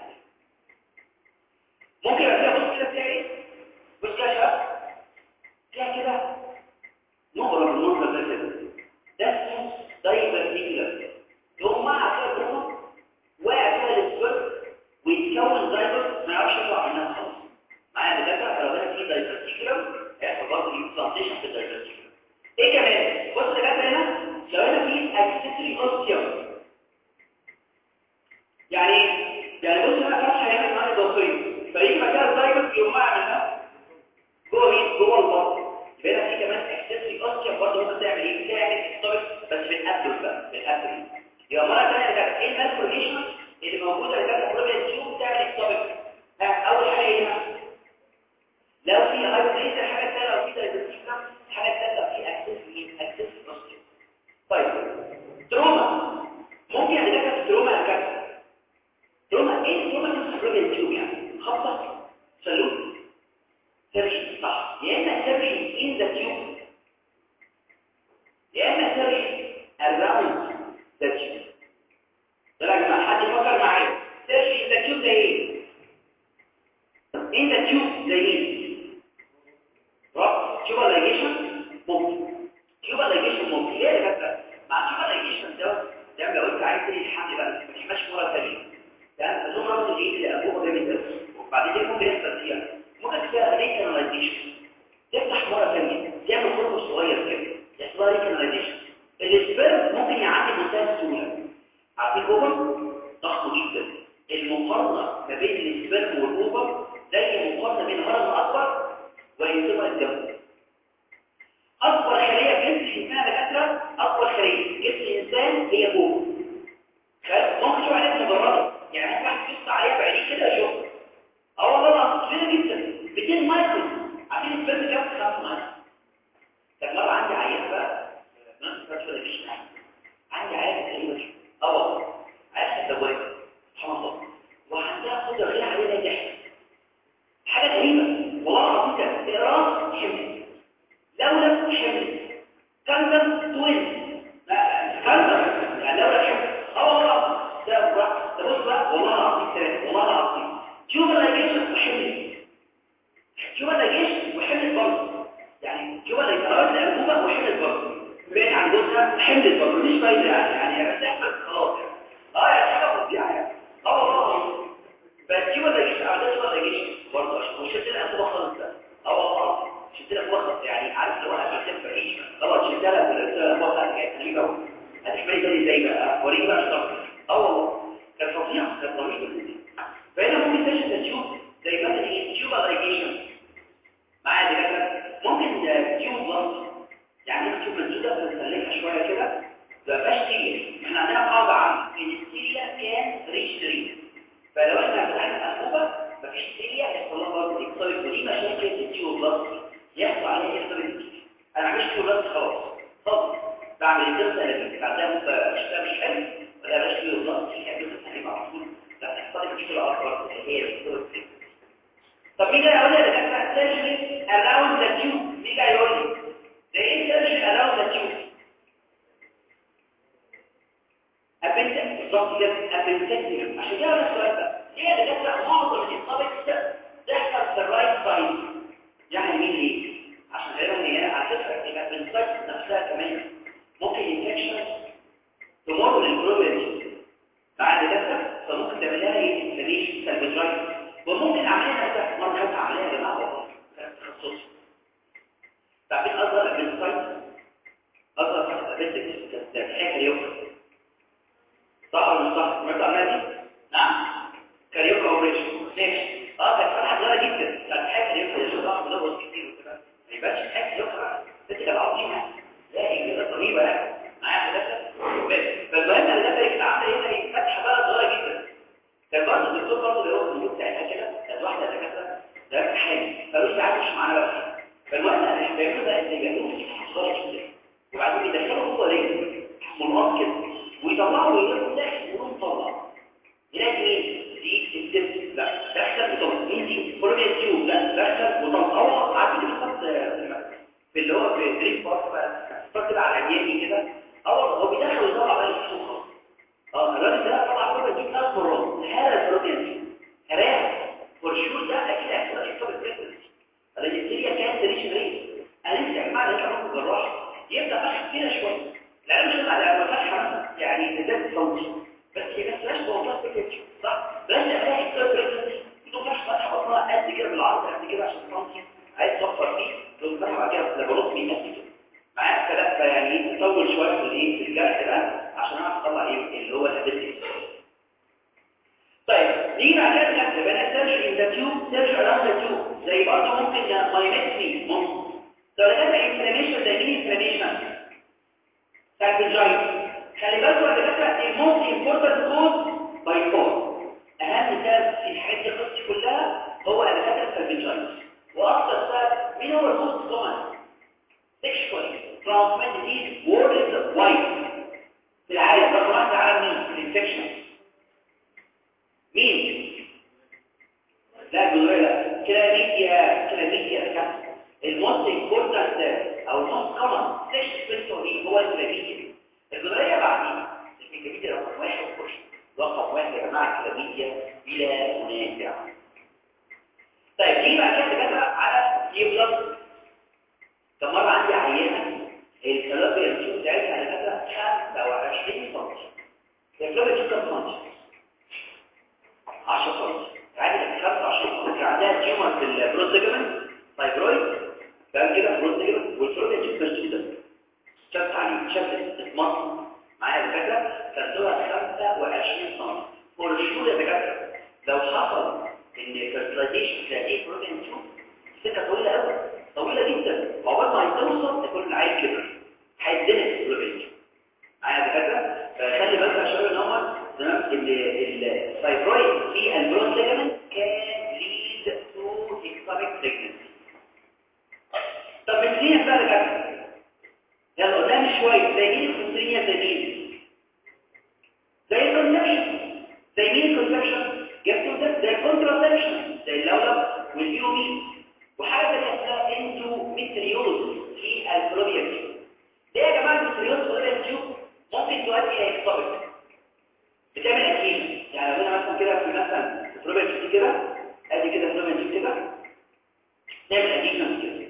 ممكن يبقى فيها بص كده فيها ايه بص كده يا شباب فيها كده نقرة من المنظر ده كده ده بالابدو بقى بالابدو يبقى مره ثانيه كده ايه المالفورميشن اللي موجوده اللي كانت بروبيا تيوب بتعمل اكتوبك اول حاجه ايه لو في هايبريد الحاجه الثانيه لو في دايبرتيكا الحاجه الثالثه لو في اكسس مين اكسس بوستيف طيب تروما ممكن يدخل في تروما الكاتب تروما ايه تروما في بروبيا تيوب يعني خبطه سلوك سيرجن صح يا اما سيرجن ان ذا تيوب يا اما سيرجن around the tube ده يا جماعه حد يفكر معايا سيرجن ان ذا تيوب ده ايه ان ذا تيوب ده ايه رب تيوب لايجيشن ممكن تيوب لايجيشن ممكن ليه يا جماعه مع تيوب لايجيشن ده ده لو انت عايز تنهي الحمل بقى ما تحماش مره ثانيه يعني تزوم رابط الايد اللي ابوها جامد ده وبعدين ممكن يحصل فيها ممكن فيها ريكاناليزيشن تفتح مرة ثانية تعمل خرم صغير كده يحصل لها ريكاناليزيشن الاسبرم ممكن يعدي بمنتهى السهولة عارفين الاوفر ضخم جدا المقارنة ما بين الاسبرم والاوفر زي مقارنة بين هرم اكبر وينتبه الدم اكبر خلية في جسم الانسان دكاترة اكبر خلية جسم الانسان هي جوه ممكن تشوف عليها مجرده يعني ممكن واحد يبص عليها بعينيه كده يشوفها اه والله العظيم كبيره جدا 200 مايكرون عارفين السبرم كام 5 مايكرون طب لو عندي عيان بقى نفس الفتره دي عندي عيان تقريبا اه والله عيان دوام سبحان الله وعندها قدره غير عاديه انها تحمل حاجه غريبه والله العظيم كده اقراص حمل لو لم حمل كانسر توين كانسر يعني لو لم حمل اه والله ده بقى ده بص بقى والله العظيم ثلاثه والله العظيم شوف اللايجيشن وحمل شوف اللايجيشن وحمل برضه يعني شوف اللايجيشن الانبوبه وحمل برضه بعيد عن جوزها حمل برضه مش فايده يعني يعني بتحمل خلاص يعني اه يعني حاجه فظيعه يعني اه والله بس شوف اللايجيشن عندها شوف اللايجيشن برضه عشان مش شلت الانبوبه خالص ده اه والله شلت لها فقط يعني عارف لو انا بكتب في عيش خلاص شلت لها ولا لسه فقط يعني انا هتحملي تاني ازاي بقى وريني بقى اشتغل اه والله كانت فظيعه كانت رهيبه جدا فهنا ممكن تشوف تشوف زي مثلا ايه تيوب لايجيشن معايا دكاتره ممكن تيوب بلس يعني تيوب مسدوده بنسلكها شويه كده ما بقاش تيجي احنا عندنا قاعده عامه ان السيليا كان ريش دريم فلو احنا فتحنا الانبوبه مفيش سيليا يحصل لها برضه اكتر ودي مشاكل التيوب بلس يحصل عليها اكتر انا مش تيوب بلس خلاص خلاص بعمل الدرس اللي بعدها ممكن مش حلو ولا بلاش تيوب بلس هي الدرس اللي على طول لا تحصل مشكله اكبر اللي هي الدكتور طب مين جاي يقول لي ده كان سيرجري اراوند ذا تيوب مين جاي يقول لي ده ايه سيرجري اراوند ذا تيوب ابنت بالظبط كده ابنتكتيف عشان كده انا السؤال ده هي اللي جت معظم الانطباق تحصل في الرايت سايد يعني مين ايه عشان غالبا هي على فكره يبقى الانسايت نفسها كمان ممكن انفكشن تمر للبروبلم بعد كده فممكن تعمل لها انفلاميشن سلبجايت وممكن اعملها نفسها مره ثالثه عمليه يا جماعه والله تخصص تعرفين اصغر ابنسايت اصغر ابنسايت كانت حاجه كاريوكا صح ولا مش صح سمعت عنها دي نعم كاريوكا اوبريشن ماشي اه كانت فتحه صغيره جدا كانت حاجه كاريوكا اللي صح بنرقص كتير وكده ما يبقاش حاجه كاريوكا بس كانت عظيمه لا هي كده طبيبه يعني معايا ثلاثه فالمهم اللي ده كانت عامله هنا ايه فتحه بقى صغيره جدا كان برضه الدكتور برضه اللي هو الدكتور بتاعتها كده كانت واحده دكاتره ده حامل فمش عارف مش معانا بقى فالمهم اللي بيعملوا بقى ان بيعملوا فتحه صغيره جدا وبعدين بيدخلوا جوه ليه ملقط كده ويطلعوا ويجيبوا داخل ونقوم طلع يلاقي ايه دي السبت لا دخل وطلع مين دي فولوميا تيوب لا دخل وطلع هو عارفين الخط في اللي هو في دريم بارك بقى خط كده على اليمين كده اه هو بيدخل ويطلع بقى الصوره اه الراجل ده طلع كل دي ثلاث مرات هذا الفولوميا تيوب هراها والشهور ده اكيد هيحصل اكتر البريكنسي الريجستريا كانت ريش ريش انا لسه يا جماعه ده كمان جراح يبدا فتح كده شويه لا مش على فتحه مثلا يعني بالذات صوتي بس هي بس بلاش توصلها فكره صح بلاش تعملها اكتر بريكنسي انتوا فتح فتحه بطنها قد كده بالعرض قد كده عشان صوتي عايز تصفر فيه لو فتحه بعد كده لابروتمي قد كده معايا فلا يعني تطول شويه في الايه في الجرح ده عشان اعرف اطلع ايه اللي هو الابيلتي طيب نيجي بعد كده نحسب بقى سيرش ان ذا تيوب سيرش اراوند ذا تيوب زي برضه ممكن مايمتري ممكن لو لقيت انفلاميشن زي مين انفلاميشن سالفجايت خلي بالكم يا دكاتره الموست امبورتنت كوز باي فور اهم سبب في الحاجات دي القصه كلها هو دكاتره الفالفيجاينس واكثر سبب مين هو الموست كومن سيكشوالي ترانسميت ديزيز وورلد وايد في العالم رقم واحد على مين الانفكشن مين لا جدرية لا كلاميديا كلاميديا كانسر الموست امبورتنت او الموست كومن سيكشوالي هو الكلاميديا الجدرية بعدين الكلاميديا رقم واحد وخش رقم واحد يا جماعه الكلاميديا بلا منازع طيب دي بقى كده كده على دي بلس كم مرة عندي عينة الكلابيا الجيو بتاعتها على كده 25 سم الكلابيا الجيو كم سم؟ 10 سم عندي 25 سم عندها تيومر في البروز ليجمنت فايبرويد فاهم كده بروز ليجمنت والكلابيا الجيو مشدودة شفت عليه شفت اتمص معايا الفكرة فادوها 25 سم فور شهور يا دكاتره لو حصل ان الفيرتلايزيشن تلاقيه بروتين تيوب سكه طويله قوي طويله جدا وعقبال ما توصل تكون العين كبر هيتزنق بروتين معايا دكاتره فخلي بالك يا شباب ان هو تمام ان الفايبرويد في البروز ليجمنت كان ليد تو اكتوبيك بريجنسي طب بتسيح بقى دكاتره يلا قدام شويه زي مين الخصوصيه زي مين زي الكونسبشن زي مين الكونسبشن جبتوا ده زي الكونتراسبشن زي اللولب واليومي وحاجه ثانيه اسمها اندوميتريوز في الفلوبيا تيوب ده يا جماعه الميتريوز في الفلوبيا تيوب ممكن تؤدي الى اكتوبيك بتعمل اكيد يعني لو انا مثلا كده في مثلا الفلوبيا تيوب كده ادي كده الفلوبيا تيوب كده نعمل اديشن كده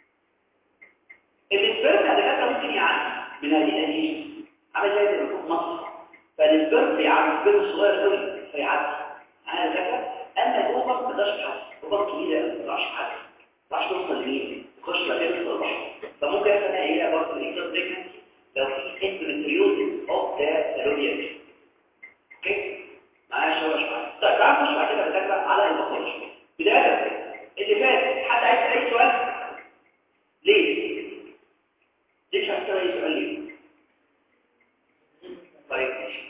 الاسبرم يا دكاتره ممكن يعدي من هذه الاديشن عامل زي ما يكون مصر فالاسبرم بيعدي الاسبرم صغير قوي فيعدي انا فاكر اما الاوفر ما تقدرش تحس اوفر كبيره ما تقدرش تحس ما تقدرش توصل لمين تخش مكان في البشر فممكن يحصل ايه برضه الاكتر بريجنسي لو في اندوميتريوزيس اوف ذا سيلوليا اوكي معايا شويه شويه طيب تعالوا نخش بعد كده دكاتره على الباثولوجي بدايه اللي فات حد عايز اي سؤال ليه ليه مش عايز اي سؤال ليه طيب ماشي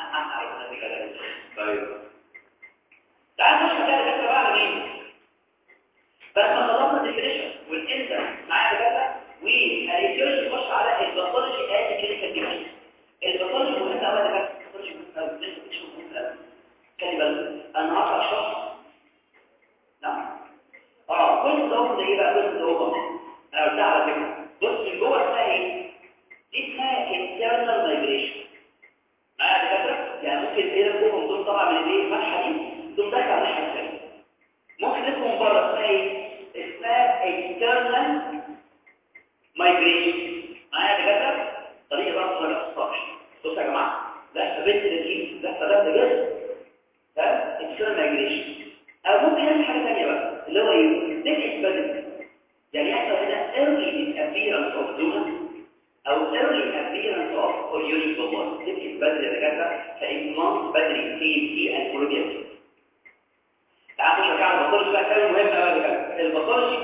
طيب تعال نخش كده دكاتره بقى على مين بعد ما خلصنا الديفينيشن والانزل معايا دكاتره والريسيرش نخش على الباثولوجي اد كلينيكال ديفينيشن الباثولوجي مهم قوي يا دكاتره الباثولوجي مهم قوي لسه مش مهم قوي خلي بالك انا هقرا الشخص نعم اه كل ده ده ايه بقى كل ده انا قلتها على فكره بص من جوه اسمها ايه دي اسمها internal migration معايا دكاتره يعني ممكن ايه لكم دول طبعا من الايه المدحه دي دول داخل على الناحيه الثانيه ممكن لكم بره اسمها ايه اسمها external migration معايا دكاتره طريقه بقى ما تخصصش بصوا يا جماعه ده بنت لذيذ ده ده بجد ده external migration او ممكن نعمل حاجه ثانيه بقى اللي هو ايه تكس بدل يعني يحصل هنا early disappearance of lumen او early appearance of chorionic bubble تكس بدل يا دكاتره فإمبلانت بدري في في الكولوبيا تعالوا نشوف على الباثولوجي بقى كلام مهم قوي يا دكاتره الباثولوجي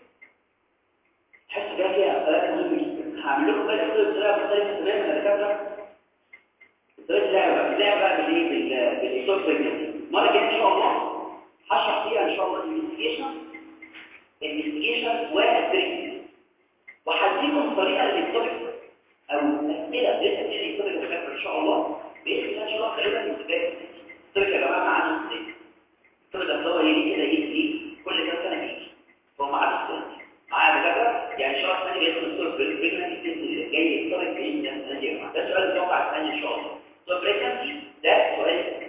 تحس بقى فيها ثلاثه مهمه جدا هعمل لكم بقى بطريقه مختلفه تماما يا دكاتره طريقه اللعبه اللعبه بقى بالايه بالاكسوس مره كده ان شاء الله هشرح فيها ان شاء الله الانفستيجيشن الانفستيجيشن والتريتمنت وهديكم طريقه للتوبيك او اسئله لسه بتيجي التوبيك ان شاء الله باذن الله ان شاء الله تقريبا انتباه التوبيك يا جماعه معانا ازاي التوبيك ده هو يجي كده يجي كل كام سنه يجي هو معانا ازاي معايا دكاتره يعني ان شاء الله الثاني بيدخل الدكتور بريجنسي باذن جاي التوبيك باذن الله يا جماعه ده سؤال متوقع الثاني ان شاء الله الدكتور بريجنسي ده سؤال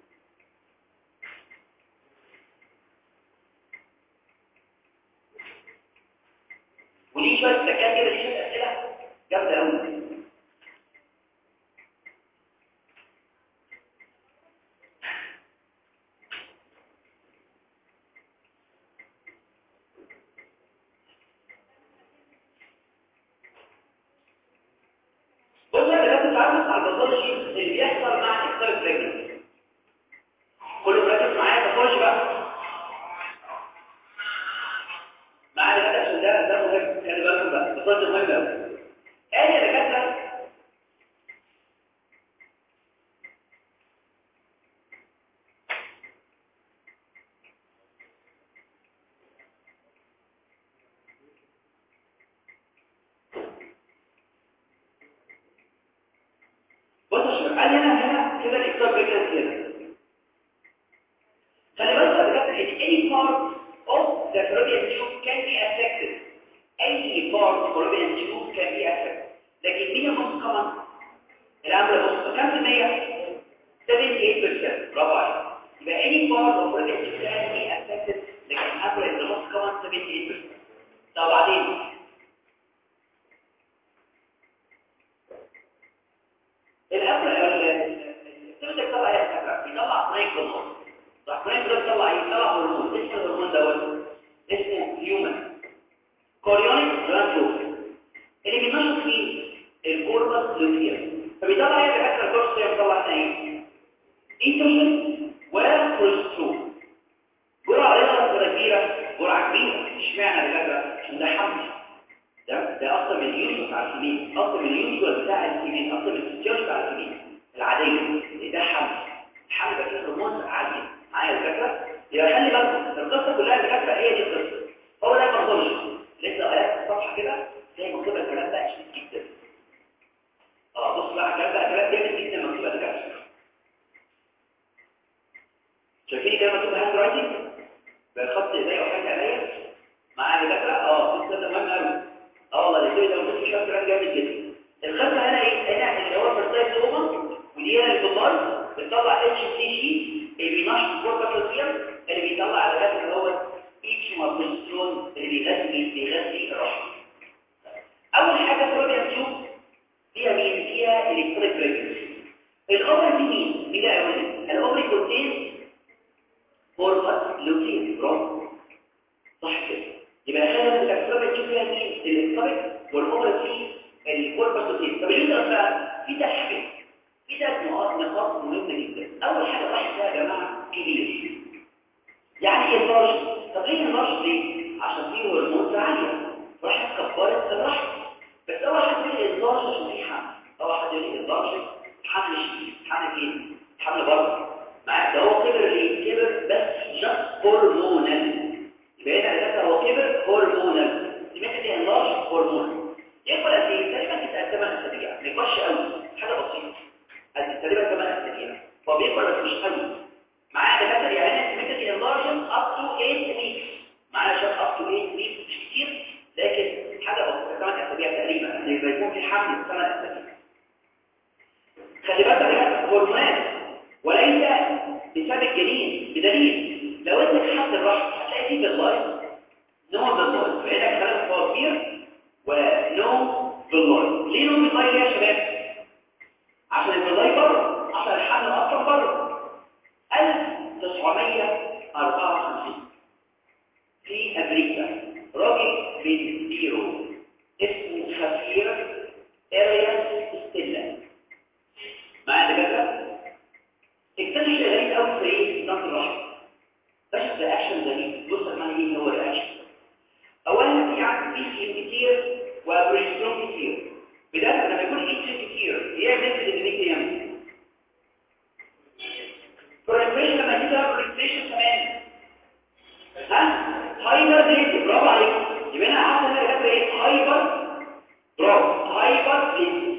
ودي شويه تكات كده دي شويه اسئله جامده قوي بص يا جماعه تعرفوا على الباثولوجي اللي بيحصل مع الاكتر بريجنسي كله مركز معايا الباثولوجي بقى معانا كده عشان ده ده مهم خلي بالكم بقى الفرد مهم قوي ادي يا دكاتره شباب قال هنا هنا كده الاكتار بريكنس هنا خلي بالك بجد ان any part of the Freudian tube can be affected any part of Freudian tube can be affected لكن مين الموست كومن الامر الموست كام في المية 78% برافو عليك يبقى any part of Freudian tube can be affected لكن الامر الموست كومن 78% طب بعدين الامر السيرتك طلع ايه يا فكره بيطلع بريك بالنص صح بريك ده بيطلع ايه بيطلع هرمون اسمه الهرمون دوت اسمه هيومن كوريونيك جلاندوز اللي بينشط فيه الكوربس لوتيوم فبيطلع ايه يا فكره الكوربس ده بيطلع ايه ايتروجين وبروسترون جرعه رياضه كبيره جرعه كبيره اشمعنى يا فكره عشان ده حمل ده ده اكتر من اليوجوال بتاع الكمين اكتر من اليوجوال بتاع الكمين اكتر من الفيزيولوجي بتاع الكمين العاديه ده حمل الحمل بقى فيه هرمون عاليه معايا الفكره يبقى خلي بالكم القصه كلها الفكره هي دي القصه هو ده المنظومه لسه قرأت الصفحه كده زي مكتوبه الكلام ده شديد جدا اه بص بقى الكلام بقى كلام جامد جدا مكتوبه كده شايفين كده مكتوبه هاند رايتنج بخط ايديا وحاجه عليا معايا الفكره اه ده مهم قوي اه والله اللي ده ممكن شويه كلام جامد جدا الخطه هنا ايه هنا اللي هو فرسايت اوما ودي هنا البطال بتطلع اتش سي جي اللي بينشط الكوربا اللي بيطلع على الغاز اللي هو اتش ماربسترون اللي بيغذي بيغذي الرحم اول حاجه بروتين تيوب فيها مين فيها الكتريك بريكرز الاوفر دي مين مين يا ولد الاوفر كونتين كوربا لوتين برافو صح كده يبقى خلينا الاكتريك تيوب فيها مين الالكتريك والاوفر فيه الكوربا لوتين طب اليوتر بقى في ثلاث حاجات في ثلاث نقاط نقاط مهمه جدا اول حاجه الرحم ده يا جماعه كبير يعني ايه الرش طب ليه الرش ليه عشان فيه هرمونات عاليه راح كبرت الرحم بس اول حد يقول الضرش عشان فيه حمل اول حد يقول الضرش حمل شديد حمل ايه حمل برضه معاك ده هو كبر ليه كبر بس جاست هرمونال يبقى هنا ده هو كبر هرمونال سمعت دي الضرش هرمون يكبر قد ايه تقريبا كده 8 اسابيع ما يكبرش قوي حاجه بسيطه قد تقريبا 8 اسابيع هو بيكبر بس مش قوي معايا دكاتره يعني سمعت دي الضرش up to 8 weeks معايا شاب up to 8 weeks مش كتير لكن حاجه بسيطه 8 اسابيع تقريبا يبقى يكون في حمل 8 اسابيع خلي بالك ده هرمونات وليس بسبب الجنين بدليل لو انت حد الرحم هتلاقي فيه باللايف نوع باللايف فهنا كلام هو كبير ونوع باللايف ليه نوع باللايف يا شباب عشان الباللايف بره عشان الحمل اصلا بره 1954 في امريكا راجل من بيرو اسمه خفير ارياس ستيلا معايا دكاتره اكتشف شيء غريب قوي في ايه نظام الرحم اكتشف رياكشن غريب بص معنى ايه هو الرياكشن اولا في عندي بي سي ام كتير وبريسترون كتير بدايه لما يكون ايستروجين كتير يعمل الاندوميتريوم بريستريشن لما تيجي تعمل بريستريشن كمان ها هايبر ديت برافو عليك يبقى انا عارف ان انا ايه هايبر برافو هايبر ديت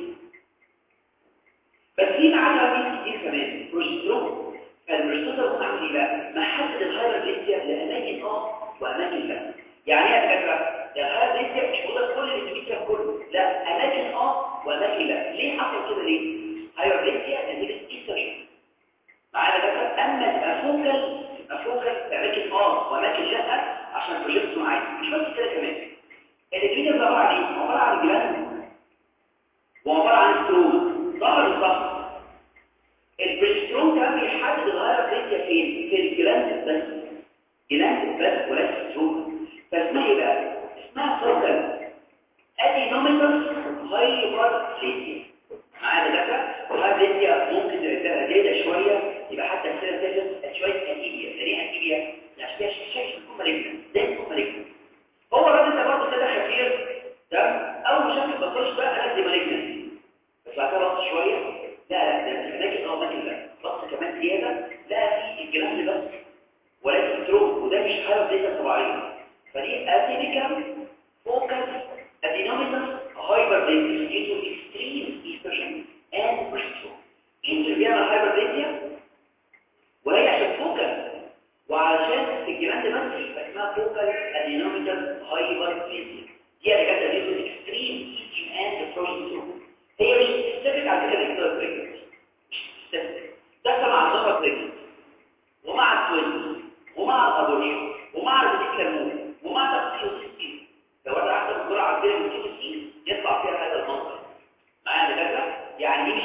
بس في معانا مين كتير كمان بروجسترون فالبروجسترون ده عامل ايه بقى محدد الهايبر ديت لاماكن اه واماكن لا يعني ايه يا دكاتره الهايبر ديت مش موجوده في كل الاندوميتريوم كله لا اماكن اه واماكن لا ليه حصل كده ليه هايبر ديت نتيجه ايستروجين معانا دكاتره اما تبقى فوكال تبقى فوكال في اماكن اه واماكن لا عشان بروجسترون عادي مش بس كده كمان الادرينال ده عباره عن ايه عباره عن جلاند وعباره عن ستروم ظهر الصح البريسترون كمان بيحدد الغايه الرئيسيه فين في الجلاند بس جلاند بس وليس ستروم فاسمها ايه بقى اسمها فوكال ادينوميتس هايبر ليزيا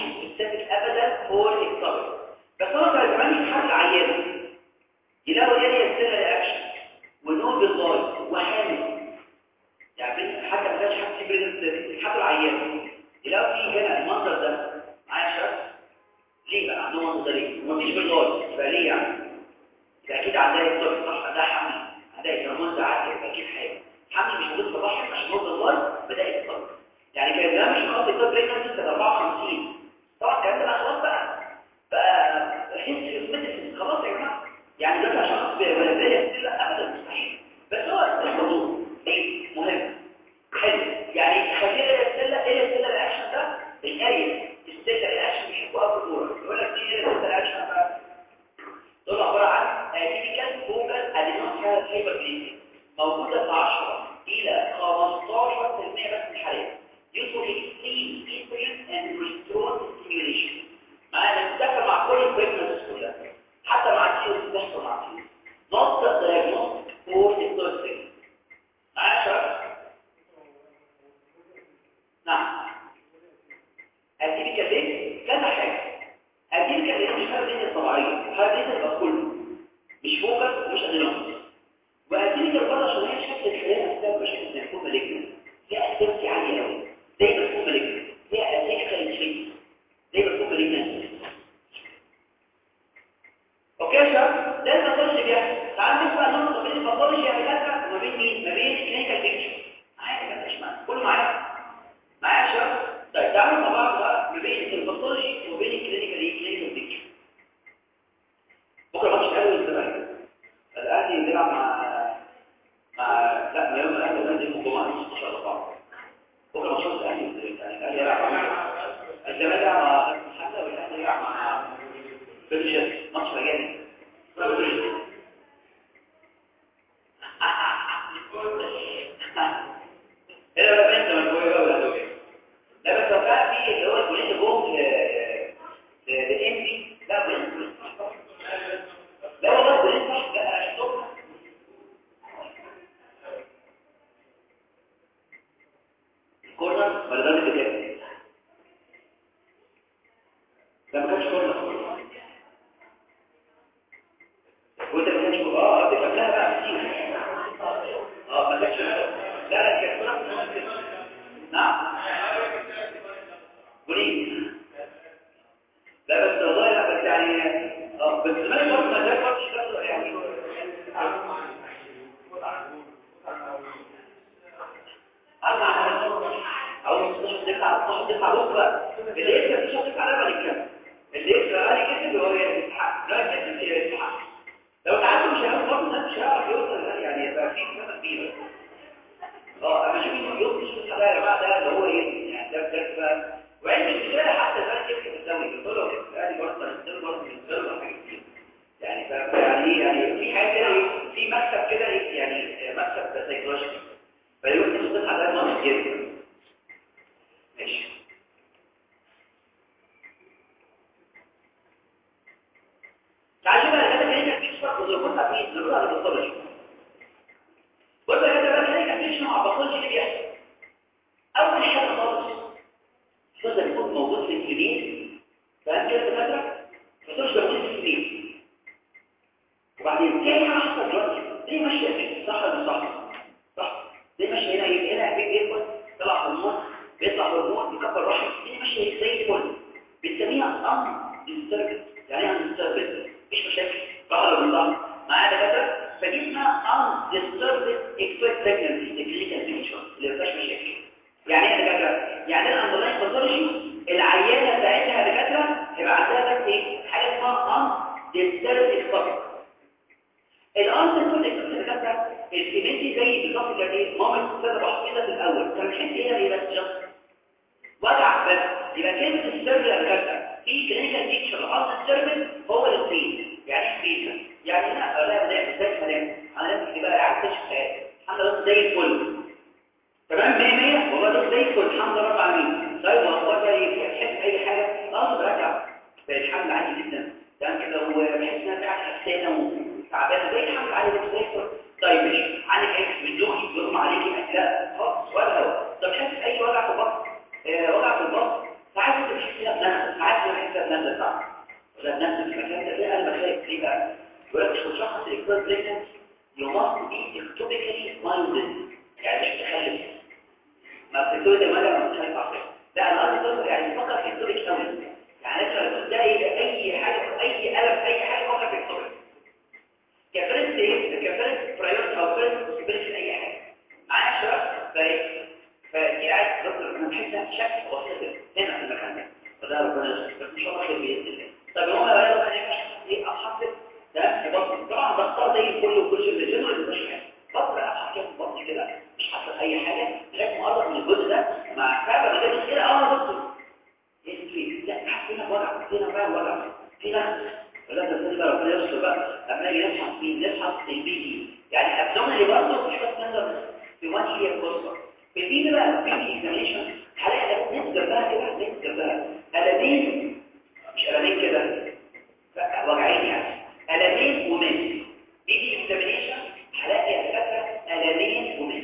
سبيسيفيك ابدا فور اكتوبر بس هو كان كمان يتحل عيان يلاقوا اريا ستيل رياكشن ونور باللايت وحامل يعني حتى ما كانش حد بريزنت يتحطوا العيان يلاقوا في هنا المنظر ده معايا شخص ليه بقى عندهم منظر ده ليه ومفيش باللايت يبقى ليه يعني يبقى اكيد عندها يكتب صح عندها حمل عندها هرمون عالي يبقى اكيد حاجه حمل مش موجود في الرحم عشان نور باللايت بدا يتطور يعني كان ده مش خلاص يكتب بريزنت كانت 54 طبعا الكلام ده خلاص بقى بقى حس في خلاص يا جماعه يعني ده شخص بلديه لا ابدا مستحيل بس هو الموضوع ايه مهم حلو يعني خلينا السله ايه السله الاكشن ده الاريا السله الاكشن بيحبوها في الكوره يقول لك دي ايه السله الاكشن بقى دول عباره عن تيبيكال فوكال ادينوسيال هايبربليزيا موجوده في 10 الى 15% بس من الحالات usually extreme estrogen and progesterone stimulation معانا بتتفق مع كل البريجنس كلها حتى مع التيوز بتحصل مع التيوز not the diagnostic for hypnosis معايا شرط نعم هديك كلمة كذا حاجة هديك كلمة مش حاجة دي الطبيعية حاجة دي تبقى كله مش فوكس ومش ادينوس وهديك البرة عشان هي شكل الخلايا نفسها بشكل زي الفوق مالجنة فيها اكتيفيتي عالية قوي زي الفوق مالجنة فيها اسيكال تريت زي الفوق مالجنة اوكي يا شباب ده الباثولوجي بيحصل تعال نسمع نقطه بين الباثولوجي يا دكاتره وما بين مين ما بين الكلينيكال بيكتشر معايا ما تبقاش معايا كله معايا معايا يا شباب طيب تعالوا مع بعض بقى ما بين الباثولوجي وما بين الكلينيكال ايه كلينيكال بيكتشر بكره ماتش الاهلي والزمالك الاهلي بيلعب مع مع لا ما يوم الاهلي ده يوم الجمعه 16 4 بكره ماتش الاهلي والزمالك يعني الاهلي يلعب مع الزمالك يلعب مع الحمله والاهلي يلعب مع بيرشيت ماتش مجاني هنا بقى انت مجموعي بقى ولا دوكي لا بس لو كان في اللي هو الجولين جوم للام دي لا جولين لا والله جولين صح لا انا شفتهم الكورنر ولا ده اللي كده لا ما كانش كورنر وانت ما كانش اه قصدك قبلها بقى كتير اه ما كانش لا لا كانت كلها نعم قولي لا بس والله لا بس يعني اه بس زمان برضه ما ده برضه يعني اربع او 16 دقيقه 16 دقيقه بكره اللي يكسب 16 دقيقه على بالك كام اللي يكسب على كسب هو يستحق لا كسب يستحق لو تعدوا مش هيعرف برضه الناس مش هيعرف يوصل يعني يبقى في مسافه كبيره اه اما شوف انه يوصل ده يا جماعه ده اللي هو ايه يعني ده بجد بقى وعند الرجاله حتى ده كيف بتسوي بتقول له يعني برضه الرجاله برضه بتسوي حاجات كتير يعني يعني يعني في حاجه كده في مكسب كده يعني مكسب سايكولوجي فيقول لك تصحى ده ناقص جدا ماشي تعالوا بقى كده كده بيكسر وظروفها في ظروفها بالباثولوجي بص يا جدع بقى كده بيكسر مع الباثولوجي اللي بيحصل اول حاجه خالص ده يكون موجود في الكلينيك فاهم كده دكاتره الباثولوجي ده موجود في الكلينيك وبعدين تاني حاجه حصلت دلوقتي ليه ماشيه كده صح ولا صح صح ليه ماشيه هنا هنا بيدخل طلع هرمون بيطلع هرمون يكبر رحم ليه ماشيه زي الفل بنسميها ان ديستربت يعني ايه ديستربت مش مشاكل ظهر من ظهر معايا دكاتره فدي اسمها ان ديستربت اكسبكت بريجنسي الكلينيكال بيكتشر اللي ما فيهاش مشاكل يعني ايه يا دكاتره يعني الاندرلاين باثولوجي العيانه بتاعتها يا دكاتره هيبقى عندها بس ايه حاجه اسمها ان ديستربت اكسبكت الان ديستربت اكسبكت يا دكاتره الكيميتي زي بالظبط كده ايه ماما كده بحط كده في الاول كان بحس ايه ايه بس جاست وجع بس يبقى كلمه السيرفر يا دكاتره في كلينيكال بيكتشر الان ديستربت هو السبيس يعني ايه سبيس يعني هنا لا بدأ ازاي كلام انا لازم تبقى عارف تشوف حياتي الحمد لله زي الفل تمام 100 100 والله ده زي الفل الحمد لله رب العالمين طيب والله ده تحس اي حاجه خلاص برجع الحمل عادي جدا تمام كده وبحس انها بتاعت حساسه وتعبانه زي الحمل عادي زي الفل طيب ماشي عندك ايه بتدوخي بيغمى عليكي لا خلاص ولا هو طب حاسس اي وجع في البطن آه وجع في البطن ساعات انت بتحس انها بنفسك صح ولا نفس المكان ده فيها المخايف ليه بقى يقول لك مش مشخص الاكتوبيك بريكنس you must be ectopically minded يعني مش متخلف ما بتقول ده مدى ما متخلف عقلي لا انا قصدي يعني فكر في اكتوبيك قوي يعني انت لما تلاقي اي حاجه اي قلم اي حاجه فكر في اكتوبيك كفرنس ايه كفرنس برايورتي او فرنس بوسيبيليتي اي حاجه معايا شباب فريق فدي عايز دكتور انا بحس شكل بسيط هنا في المكان ده فده ربنا يستر ان شاء الله خير باذن الله طب هو بقى لو كان ايه احط ده بطن طبعا بختار زي الكل وكل شيء الجنرال مش حاجه بطن احط كده بطن كده مش حاطط اي حاجه لغايه ما اقرب من الجزء ده مع فعلا ما جابش كده اه دكتور يسكي لا هنا وجع هنا بقى وجع هنا ولا تنسى ربنا يستر بقى اما نيجي نفحص مين نفحص البي دي يعني ابدومينالي برضه مش بس نقدر في وان هي القصه في البي بقى البي دي اكزامينشن هلاقي ناس جنبها كده ناس جنبها قلمين مش قلمين كده وجعين يعني قلمين ومس بي دي اكزامينشن هلاقي الفكره قلمين ومس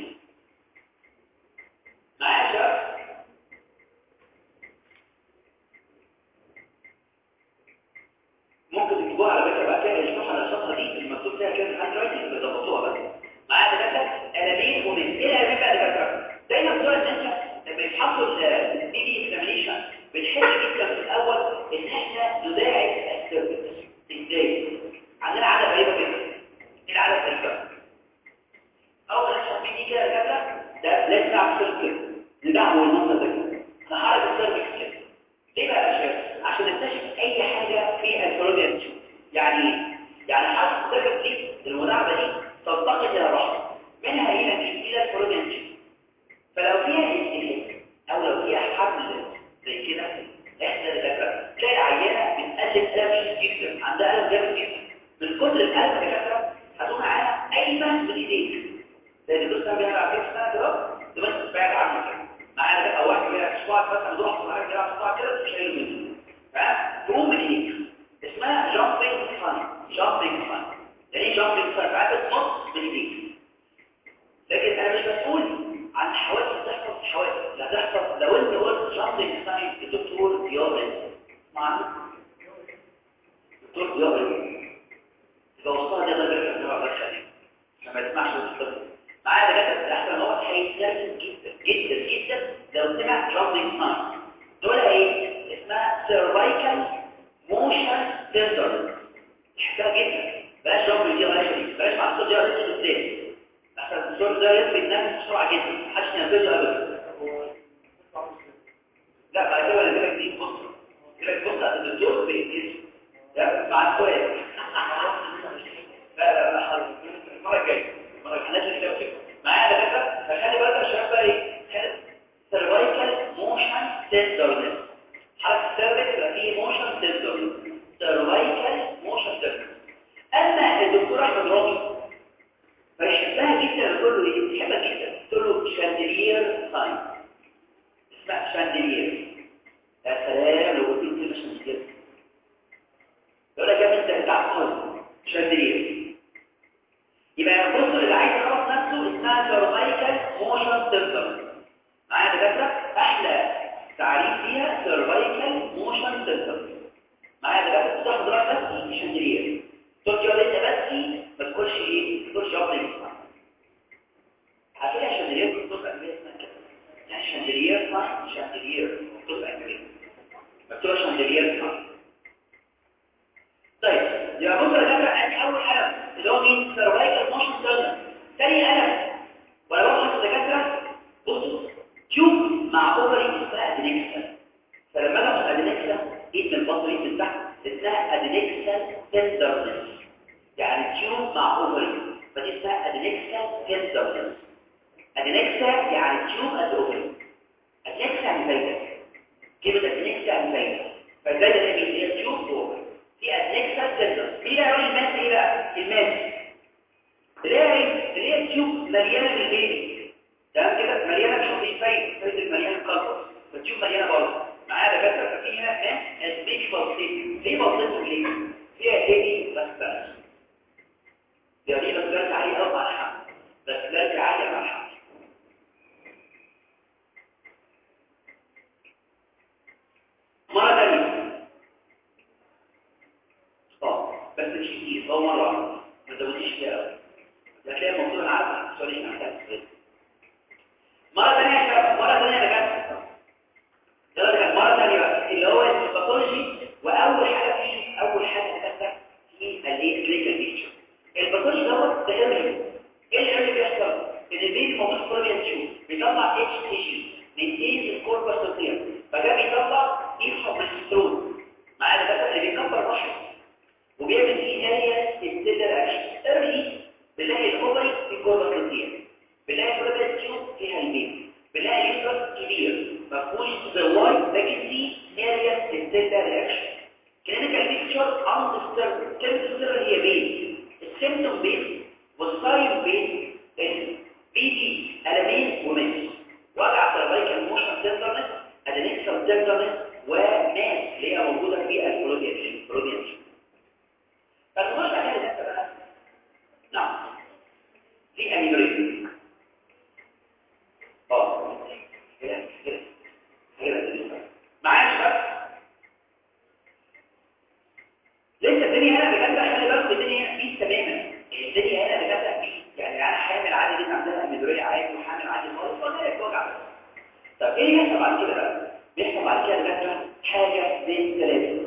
معايا شباب ممكن تكتبوها على فكره بقى كده يشرحوا على الصفحه دي المكتوب فيها كده الهاند رايتنج بتظبطوها بس معايا دكاتره قلمين ومس ايه القلمين بقى دكاتره دايما بتوع الناس لما يفحصوا البي دي اكزامينشن بنحب جدا في الاول ان احنا نداعب السيرفيس ازاي عندنا عاده غريبه جدا ايه العاده الغريبه اول ما نشرح بي دي كده دكاتره ده لازم نلعب سيرفيس ندعمه المنطقه ده نحرك السيرفيس كده ليه بقى يا شباب عشان نكتشف اي حاجه في الفلوريان يعني ايه يعني حركه السيرفيس دي المداعبه دي تنتقل الى الرحم منها الى الى الفلوريان فلو فيها استهلاك او لو فيها حمل زي كده احنا دكاتره تلاقي عيانه بتقلب قلم جدا عندها قلم جامد جدا من كتر القلب دكاتره هتقوم معاها قايمه من ايديك لان الدكتور بيلعب كده سنه كده تبقى بعد عنه كده معانا او واحد بيلعب صباعك مثلا ضغط ولا بيلعب صباعك كده مش شايله منه تقوم من ايديك اسمها جامبينج فان جامبينج فان يعني ايه جامبينج فان ساعات بتنط من ايديك لكن انا مش مسؤول عن حوادث تحصل في حوادث لا تحصل لو انت قلت جامبينج فان الدكتور ضياء معنا دكتور ضياء لو وصلها ده ده ده الله يخليك ما تسمعش الطفل معايا دكاتره احسن هو هيتنرفز جدا جدا جدا لو سمع جامبينج فان دول ايه اسمها سيرفايكال موشن تندر احتاج جدا بلاش جامبينج دي بلاش دي بلاش مع الصوت ده لسه ازاي احسن الصوت ده يلف النفس بسرعه جدا محدش ينفذه ابدا لا بعد كده اللي بالك دي بص كده بص على الدكتور بيجي لا مع السؤال لا لا لا حاضر المره الجايه المره الجايه لازم تكتب معايا دكاتره فخلي بالك يا شباب بقى ايه سيرفايكال موشن تندرنس حركه السيرفكس يبقى فيه موشن تندرنس سيرفايكال موشن تندرنس اما الدكتور احمد راضي فيحبها جدا تقول له ايه بيحبها جدا تقول له شاندلير ساين اسمها شاندلير يا سلام لو قلت له كلمه شاندلير يقول لك يا ابني انت انت عبقري شاندلير يبقى بص اللي عايز يخلص نفسه اسمها سيرفايكال موشن تندرنس معايا دكاتره احلى تعريف فيها سيرفايكال موشن تندرنس معايا دكاتره تاخد راحتك بس شاندلير تقول يا انت بس ما تقولش ايه ما تقولش جواب على فكره شاندلير بتبقى انجليزي اسمها كده يعني شاندلير صح شاندلير بتبقى انجليزي مكتوبه شاندلير صح طيب يبقى بص يا جماعه ادي اول قلم اللي هو مين سيرفايكال موشن تندرنس ثاني قلم ولا بقول لك دكاتره بصوا تيوب مع اوفري اسمها ادينكسا فلما انا اخد ادينكسا ايد من البطن ايد من تحت اسمها ادينكسا تندرنس يعني تيوب مع اوفري فدي اسمها ادينكسا تندرنس ادينكسا يعني تيوب قد اوفري ادينكسا يعني فايده كلمه ادينكسا يعني فايده فالفايده دي هي تيوب اوفري في ادينكسا تندرنس مين بقى يقول الماس ايه بقى الماس اللي هي ايه اللي هي تيوب مليانه بالبيبي تمام كده مليانه مش هتلاقي فايده فايده مليانه كاربون فتيوب مليانه برضه معايا دكاتره ففي هنا ماس ازميك بلطيك ليه بلطيك ليه فيها هيدي بس يعني بس لا عالية أو مع الحمل بس لا عالية مع الحمل مرة ثانية هو مره واحده ما تزوديش فيها قوي هتلاقي الموضوع انا عارف سوري انا محتاج مره ثانيه يا شباب مره ثانيه يا دكاتره يلا كده مره ثانيه بقى اللي هو الباثولوجي واول حاجه فيه اول حاجه دكاتره في الايه كلينيكال بيكتشر الباثولوجي دوت ده ايرلي ايه الايرلي بيحصل ان البيبي موجود في بروبيان تيوب بيطلع اتش تي جي من ايه الكوربس الطير فجاء بيطلع ايبسوبريسترون مع الدكاتره اللي بيكبر الرحم وبيعمل فيه اريا ستيلر اكشن ايرلي بنلاقي الاوفري في كوربس الطير بنلاقي البروبيان تيوب فيها البيبي بنلاقي اليوترس كبير مفهوش سيرواي لكن فيه اريا ستيلر اكشن كلينيكال بيكتشر اندسترب كلمه سر هي بين السيمتوم بين والساين بين بي دي ألمين ومس وجع سيرفايكال موشن تندرنس ادينكسال تندرنس وماس اللي هي موجوده في البروديان بروديان فالموضوع ده كده ده بقى نعم في اميبريد اه كده كده كده معايا يا شباب لسه الدنيا هنا بجد خلي بالك الدنيا هنا بيس تماما الدنيا هنا بجد بيس يعني انا حامل عادي جدا عندها اميدوريه عادي وحامل عادي خالص ولا هي بتوجع بس طب ايه اللي بيحصل بعد كده بقى بيحصل بعد كده بجد حاجه من ثلاثه